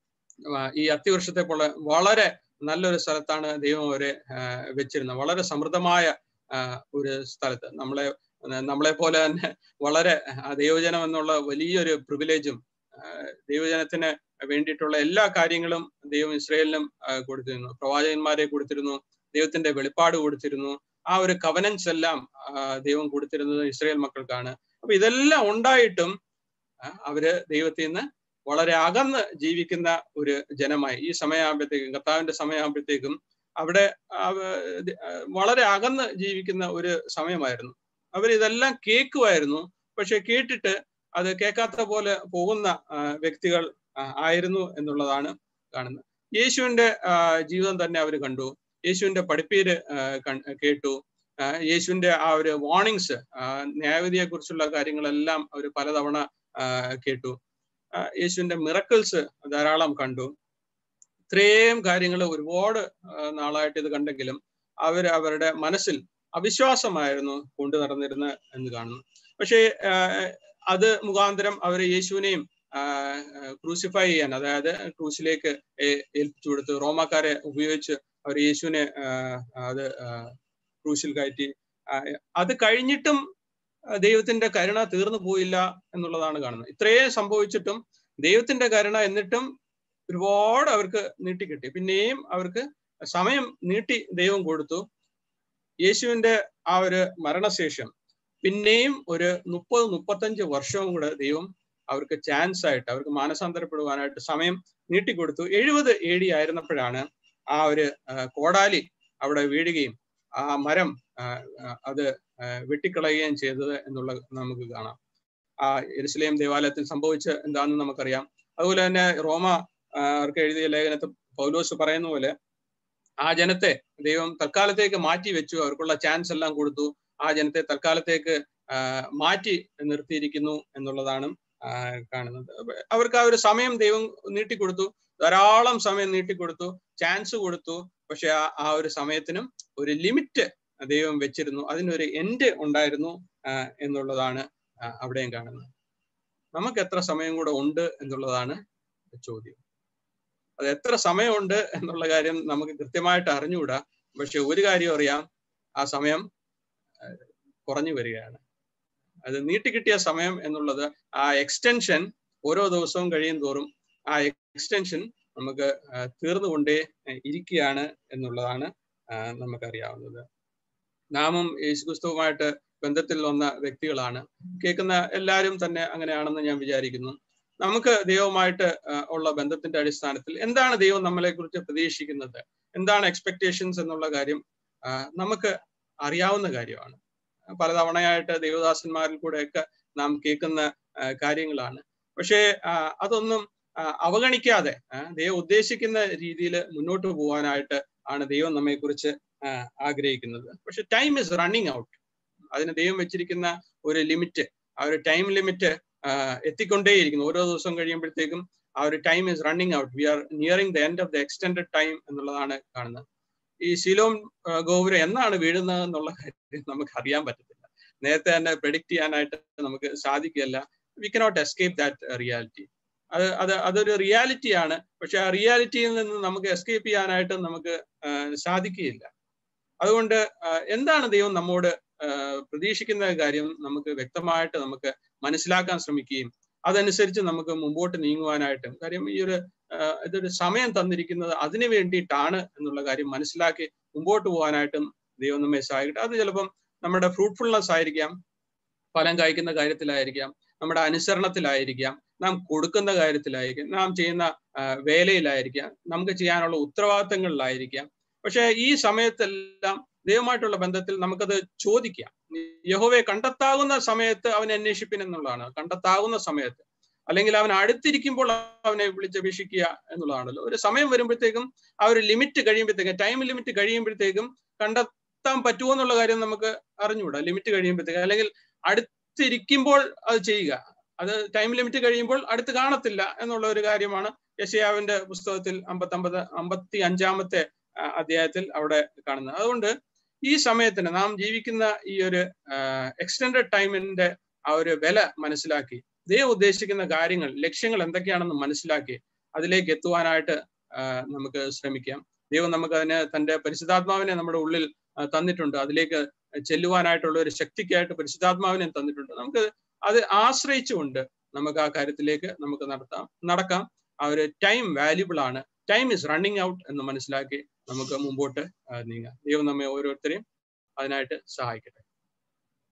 Speaker 1: ഈ അത്തിവർഷത്തെ പോലെ വളരെ നല്ലൊരു സ്ഥലത്താണ് ദൈവം അവരെ വെച്ചിരുന്നത് വളരെ സമൃദ്ധമായ ഒരു സ്ഥലത്ത് നമ്മളെ നമ്മളെ പോലെ തന്നെ വളരെ ദൈവജനം എന്നുള്ള വലിയൊരു പ്രിവിലേജും ദൈവജനത്തിന് വേണ്ടിയിട്ടുള്ള എല്ലാ കാര്യങ്ങളും ദൈവം ഇസ്രയേലിനും കൊടുത്തിരുന്നു പ്രവാചകന്മാരെ കൊടുത്തിരുന്നു ദൈവത്തിന്റെ വെളിപ്പാട് കൊടുത്തിരുന്നു ആ ഒരു കവനൻസ് എല്ലാം ദൈവം കൊടുത്തിരുന്നത് ഇസ്രയേൽ മക്കൾക്കാണ് അപ്പൊ ഇതെല്ലാം ഉണ്ടായിട്ടും അവര് ദൈവത്തിൽ നിന്ന് വളരെ അകന്ന് ജീവിക്കുന്ന ഒരു ജനമായി ഈ സമയമാകുമ്പോഴത്തേക്കും കർത്താവിന്റെ സമയമാകുമ്പോഴത്തേക്കും അവിടെ വളരെ അകന്ന് ജീവിക്കുന്ന ഒരു സമയമായിരുന്നു അവരിതെല്ലാം കേൾക്കുമായിരുന്നു പക്ഷെ കേട്ടിട്ട് അത് കേൾക്കാത്ത പോലെ പോകുന്ന വ്യക്തികൾ ആയിരുന്നു എന്നുള്ളതാണ് കാണുന്നത് യേശുവിന്റെ ജീവിതം തന്നെ അവർ കണ്ടു യേശുവിന്റെ പഠിപ്പീര് കേട്ടു യേശുവിന്റെ ആ ഒരു വാർണിങ്സ് ന്യായവിധിയെ കുറിച്ചുള്ള കാര്യങ്ങളെല്ലാം അവർ പലതവണ കേട്ടു യേശുവിന്റെ മിറക്കിൾസ് ധാരാളം കണ്ടു ഇത്രയും കാര്യങ്ങൾ ഒരുപാട് നാളായിട്ട് ഇത് കണ്ടെങ്കിലും അവർ അവരുടെ മനസ്സിൽ അവിശ്വാസമായിരുന്നു കൊണ്ടു നടന്നിരുന്നത് എന്ന് കാണുന്നു പക്ഷേ അത് മുഖാന്തരം അവർ യേശുവിനെയും ക്രൂസിഫൈ ചെയ്യാൻ അതായത് ക്രൂസിലേക്ക് ഏൽപ്പിച്ചു കൊടുത്ത് റോമാക്കാരെ ഉപയോഗിച്ച് അവർ യേശുവിനെ അത് ക്രൂശിൽ കയറ്റി അത് കഴിഞ്ഞിട്ടും ദൈവത്തിന്റെ കരുണ തീർന്നു പോയില്ല എന്നുള്ളതാണ് കാണുന്നത് ഇത്രയും സംഭവിച്ചിട്ടും ദൈവത്തിന്റെ കരുണ എന്നിട്ടും ഒരുപാട് അവർക്ക് നീട്ടിക്കിട്ടി പിന്നെയും അവർക്ക് സമയം നീട്ടി ദൈവം കൊടുത്തു യേശുവിന്റെ ആ ഒരു മരണശേഷം പിന്നെയും ഒരു മുപ്പത് മുപ്പത്തഞ്ച് വർഷവും കൂടെ ദൈവം അവർക്ക് ചാൻസ് ആയിട്ട് അവർക്ക് മാനസാന്തരപ്പെടുവാനായിട്ട് സമയം നീട്ടിക്കൊടുത്തു എഴുപത് എ ഡി ആയിരുന്നപ്പോഴാണ് ആ ഒരു കോടാലി അവിടെ വീഴുകയും ആ മരം അത് വെട്ടിക്കളയുകയും ചെയ്തത് എന്നുള്ള നമുക്ക് കാണാം ആ എരുസലേം ദേവാലയത്തിൽ സംഭവിച്ച എന്താണെന്ന് നമുക്കറിയാം അതുപോലെ തന്നെ റോമ അവർക്ക് എഴുതിയ ലേഖനത്തിൽ പൗലോസ് പറയുന്ന പോലെ ആ ജനത്തെ ദൈവം തൽക്കാലത്തേക്ക് മാറ്റി വെച്ചു അവർക്കുള്ള ചാൻസ് എല്ലാം കൊടുത്തു ആ ജനത്തെ തൽക്കാലത്തേക്ക് മാറ്റി നിർത്തിയിരിക്കുന്നു എന്നുള്ളതാണ് കാണുന്നത് അവർക്ക് ആ ഒരു സമയം ദൈവം നീട്ടിക്കൊടുത്തു ധാരാളം സമയം നീട്ടിക്കൊടുത്തു ചാൻസ് കൊടുത്തു പക്ഷെ ആ ആ ഒരു സമയത്തിനും ഒരു ലിമിറ്റ് ദൈവം വെച്ചിരുന്നു അതിനൊരു എൻഡ് ഉണ്ടായിരുന്നു എന്നുള്ളതാണ് അവിടെയും കാണുന്നത് നമുക്ക് എത്ര സമയം കൂടെ ഉണ്ട് എന്നുള്ളതാണ് ചോദ്യം അത് എത്ര സമയമുണ്ട് എന്നുള്ള കാര്യം നമുക്ക് കൃത്യമായിട്ട് അറിഞ്ഞുകൂടാ പക്ഷെ ഒരു കാര്യം അറിയാം ആ സമയം കുറഞ്ഞു വരികയാണ് അത് നീട്ടിക്കിട്ടിയ സമയം എന്നുള്ളത് ആ എക്സ്റ്റൻഷൻ ഓരോ ദിവസവും കഴിയും തോറും ആ എക്സ്റ്റൻഷൻ നമുക്ക് തീർന്നുകൊണ്ടേ ഇരിക്കുകയാണ് എന്നുള്ളതാണ് നമുക്കറിയാവുന്നത് നാമും യേശുക്രിസ്തുവുമായിട്ട് ബന്ധത്തിൽ വന്ന വ്യക്തികളാണ് കേൾക്കുന്ന എല്ലാവരും തന്നെ അങ്ങനെയാണെന്ന് ഞാൻ വിചാരിക്കുന്നു നമുക്ക് ദൈവവുമായിട്ട് ഉള്ള ബന്ധത്തിന്റെ അടിസ്ഥാനത്തിൽ എന്താണ് ദൈവം നമ്മളെ കുറിച്ച് പ്രതീക്ഷിക്കുന്നത് എന്താണ് എക്സ്പെക്ടേഷൻസ് എന്നുള്ള കാര്യം നമുക്ക് അറിയാവുന്ന കാര്യമാണ് പലതവണയായിട്ട് ദൈവദാസന്മാരിൽ കൂടെയൊക്കെ നാം കേൾക്കുന്ന കാര്യങ്ങളാണ് പക്ഷേ അതൊന്നും അവഗണിക്കാതെ ദൈവം ഉദ്ദേശിക്കുന്ന രീതിയിൽ മുന്നോട്ട് പോകാനായിട്ട് ആണ് ദൈവം നമ്മെക്കുറിച്ച് ആഗ്രഹിക്കുന്നത് പക്ഷെ ടൈം ഇസ് റണ്ണിങ് ഔട്ട് അതിന് ദൈവം വെച്ചിരിക്കുന്ന ഒരു ലിമിറ്റ് ആ ഒരു ടൈം ലിമിറ്റ് എത്തിക്കൊണ്ടേയിരിക്കുന്നു ഓരോ ദിവസം കഴിയുമ്പോഴത്തേക്കും ആ ഒരു time is running out we are nearing the end of the extended time എന്നുള്ളതാണ് കാണുന്നത് ഈ ശിലോം ഗോപുരം എന്നാണ് വീഴുന്നത് എന്നുള്ള കാര്യം നമുക്ക് അറിയാൻ പറ്റത്തില്ല നേരത്തെ തന്നെ പ്രെഡിക്റ്റ് ചെയ്യാനായിട്ട് നമുക്ക് സാധിക്കില്ല we cannot escape that reality അത് അത് അതൊരു റിയാലിറ്റിയാണ് പക്ഷെ ആ റിയാലിറ്റിയിൽ നിന്ന് നമുക്ക് എസ്കേപ്പ് ചെയ്യാനായിട്ട് നമുക്ക് സാധിക്കുകയില്ല അതുകൊണ്ട് എന്താണ് ദൈവം നമ്മോട് പ്രതീക്ഷിക്കുന്ന കാര്യം നമുക്ക് വ്യക്തമായിട്ട് നമുക്ക് മനസ്സിലാക്കാൻ ശ്രമിക്കുകയും അതനുസരിച്ച് നമുക്ക് മുമ്പോട്ട് നീങ്ങുവാനായിട്ടും കാര്യം ഈ ഒരു ഇതൊരു സമയം തന്നിരിക്കുന്നത് അതിനു വേണ്ടിയിട്ടാണ് എന്നുള്ള കാര്യം മനസ്സിലാക്കി മുമ്പോട്ട് പോകാനായിട്ടും ദൈവം നമ്മെ സഹായിക്കട്ടെ അത് ചിലപ്പം നമ്മുടെ ഫ്രൂട്ട്ഫുൾനെസ് ആയിരിക്കാം ഫലം കായ്ക്കുന്ന കാര്യത്തിലായിരിക്കാം നമ്മുടെ അനുസരണത്തിലായിരിക്കാം നാം കൊടുക്കുന്ന കാര്യത്തിലായിരിക്കാം നാം ചെയ്യുന്ന വേലയിലായിരിക്കാം നമുക്ക് ചെയ്യാനുള്ള ഉത്തരവാദിത്തങ്ങളിലായിരിക്കാം പക്ഷെ ഈ സമയത്തെല്ലാം ദൈവമായിട്ടുള്ള ബന്ധത്തിൽ നമുക്കത് ചോദിക്കാം യഹോവയെ കണ്ടെത്താവുന്ന സമയത്ത് അവനെ അന്വേഷിപ്പിൻ എന്നുള്ളതാണ് കണ്ടെത്താവുന്ന സമയത്ത് അല്ലെങ്കിൽ അവൻ അടുത്തിരിക്കുമ്പോൾ അവനെ വിളിച്ചപേക്ഷിക്കുക എന്നുള്ളതാണല്ലോ ഒരു സമയം വരുമ്പോഴത്തേക്കും ആ ഒരു ലിമിറ്റ് കഴിയുമ്പോഴത്തേക്കും ടൈം ലിമിറ്റ് കഴിയുമ്പോഴത്തേക്കും കണ്ടെത്താൻ പറ്റുമോ എന്നുള്ള കാര്യം നമുക്ക് അറിഞ്ഞുകൂടാ ലിമിറ്റ് കഴിയുമ്പോഴത്തേക്കും അല്ലെങ്കിൽ അടുത്തിരിക്കുമ്പോൾ അത് ചെയ്യുക അത് ടൈം ലിമിറ്റ് കഴിയുമ്പോൾ അടുത്ത് കാണത്തില്ല എന്നുള്ള ഒരു കാര്യമാണ് യശയാവിന്റെ പുസ്തകത്തിൽ അമ്പത്തമ്പത് അമ്പത്തി അഞ്ചാമത്തെ അധ്യായത്തിൽ അവിടെ കാണുന്നത് അതുകൊണ്ട് ഈ സമയത്തിന് നാം ജീവിക്കുന്ന ഈ ഒരു എക്സ്റ്റെൻഡഡ് ടൈമിന്റെ ആ ഒരു വില മനസ്സിലാക്കി ദൈവം ഉദ്ദേശിക്കുന്ന കാര്യങ്ങൾ ലക്ഷ്യങ്ങൾ എന്തൊക്കെയാണെന്ന് മനസ്സിലാക്കി അതിലേക്ക് എത്തുവാനായിട്ട് നമുക്ക് ശ്രമിക്കാം ദൈവം നമുക്ക് അതിന് തന്റെ പരിശുദ്ധാത്മാവിനെ നമ്മുടെ ഉള്ളിൽ തന്നിട്ടുണ്ട് അതിലേക്ക് ചെല്ലുവാനായിട്ടുള്ള ഒരു ശക്തിക്കായിട്ട് പരിശുദ്ധാത്മാവിനെ തന്നിട്ടുണ്ട് നമുക്ക് അത് ആശ്രയിച്ചുകൊണ്ട് നമുക്ക് ആ കാര്യത്തിലേക്ക് നമുക്ക് നടത്താം നടക്കാം ആ ഒരു ടൈം വാല്യുബിൾ ആണ് ടൈം ഇസ് റണ്ണിങ് ഔട്ട് എന്ന് മനസ്സിലാക്കി നമുക്ക് മുമ്പോട്ട് നീങ്ങാം ദൈവം നമ്മെ ഓരോരുത്തരെയും അതിനായിട്ട് സഹായിക്കട്ടെ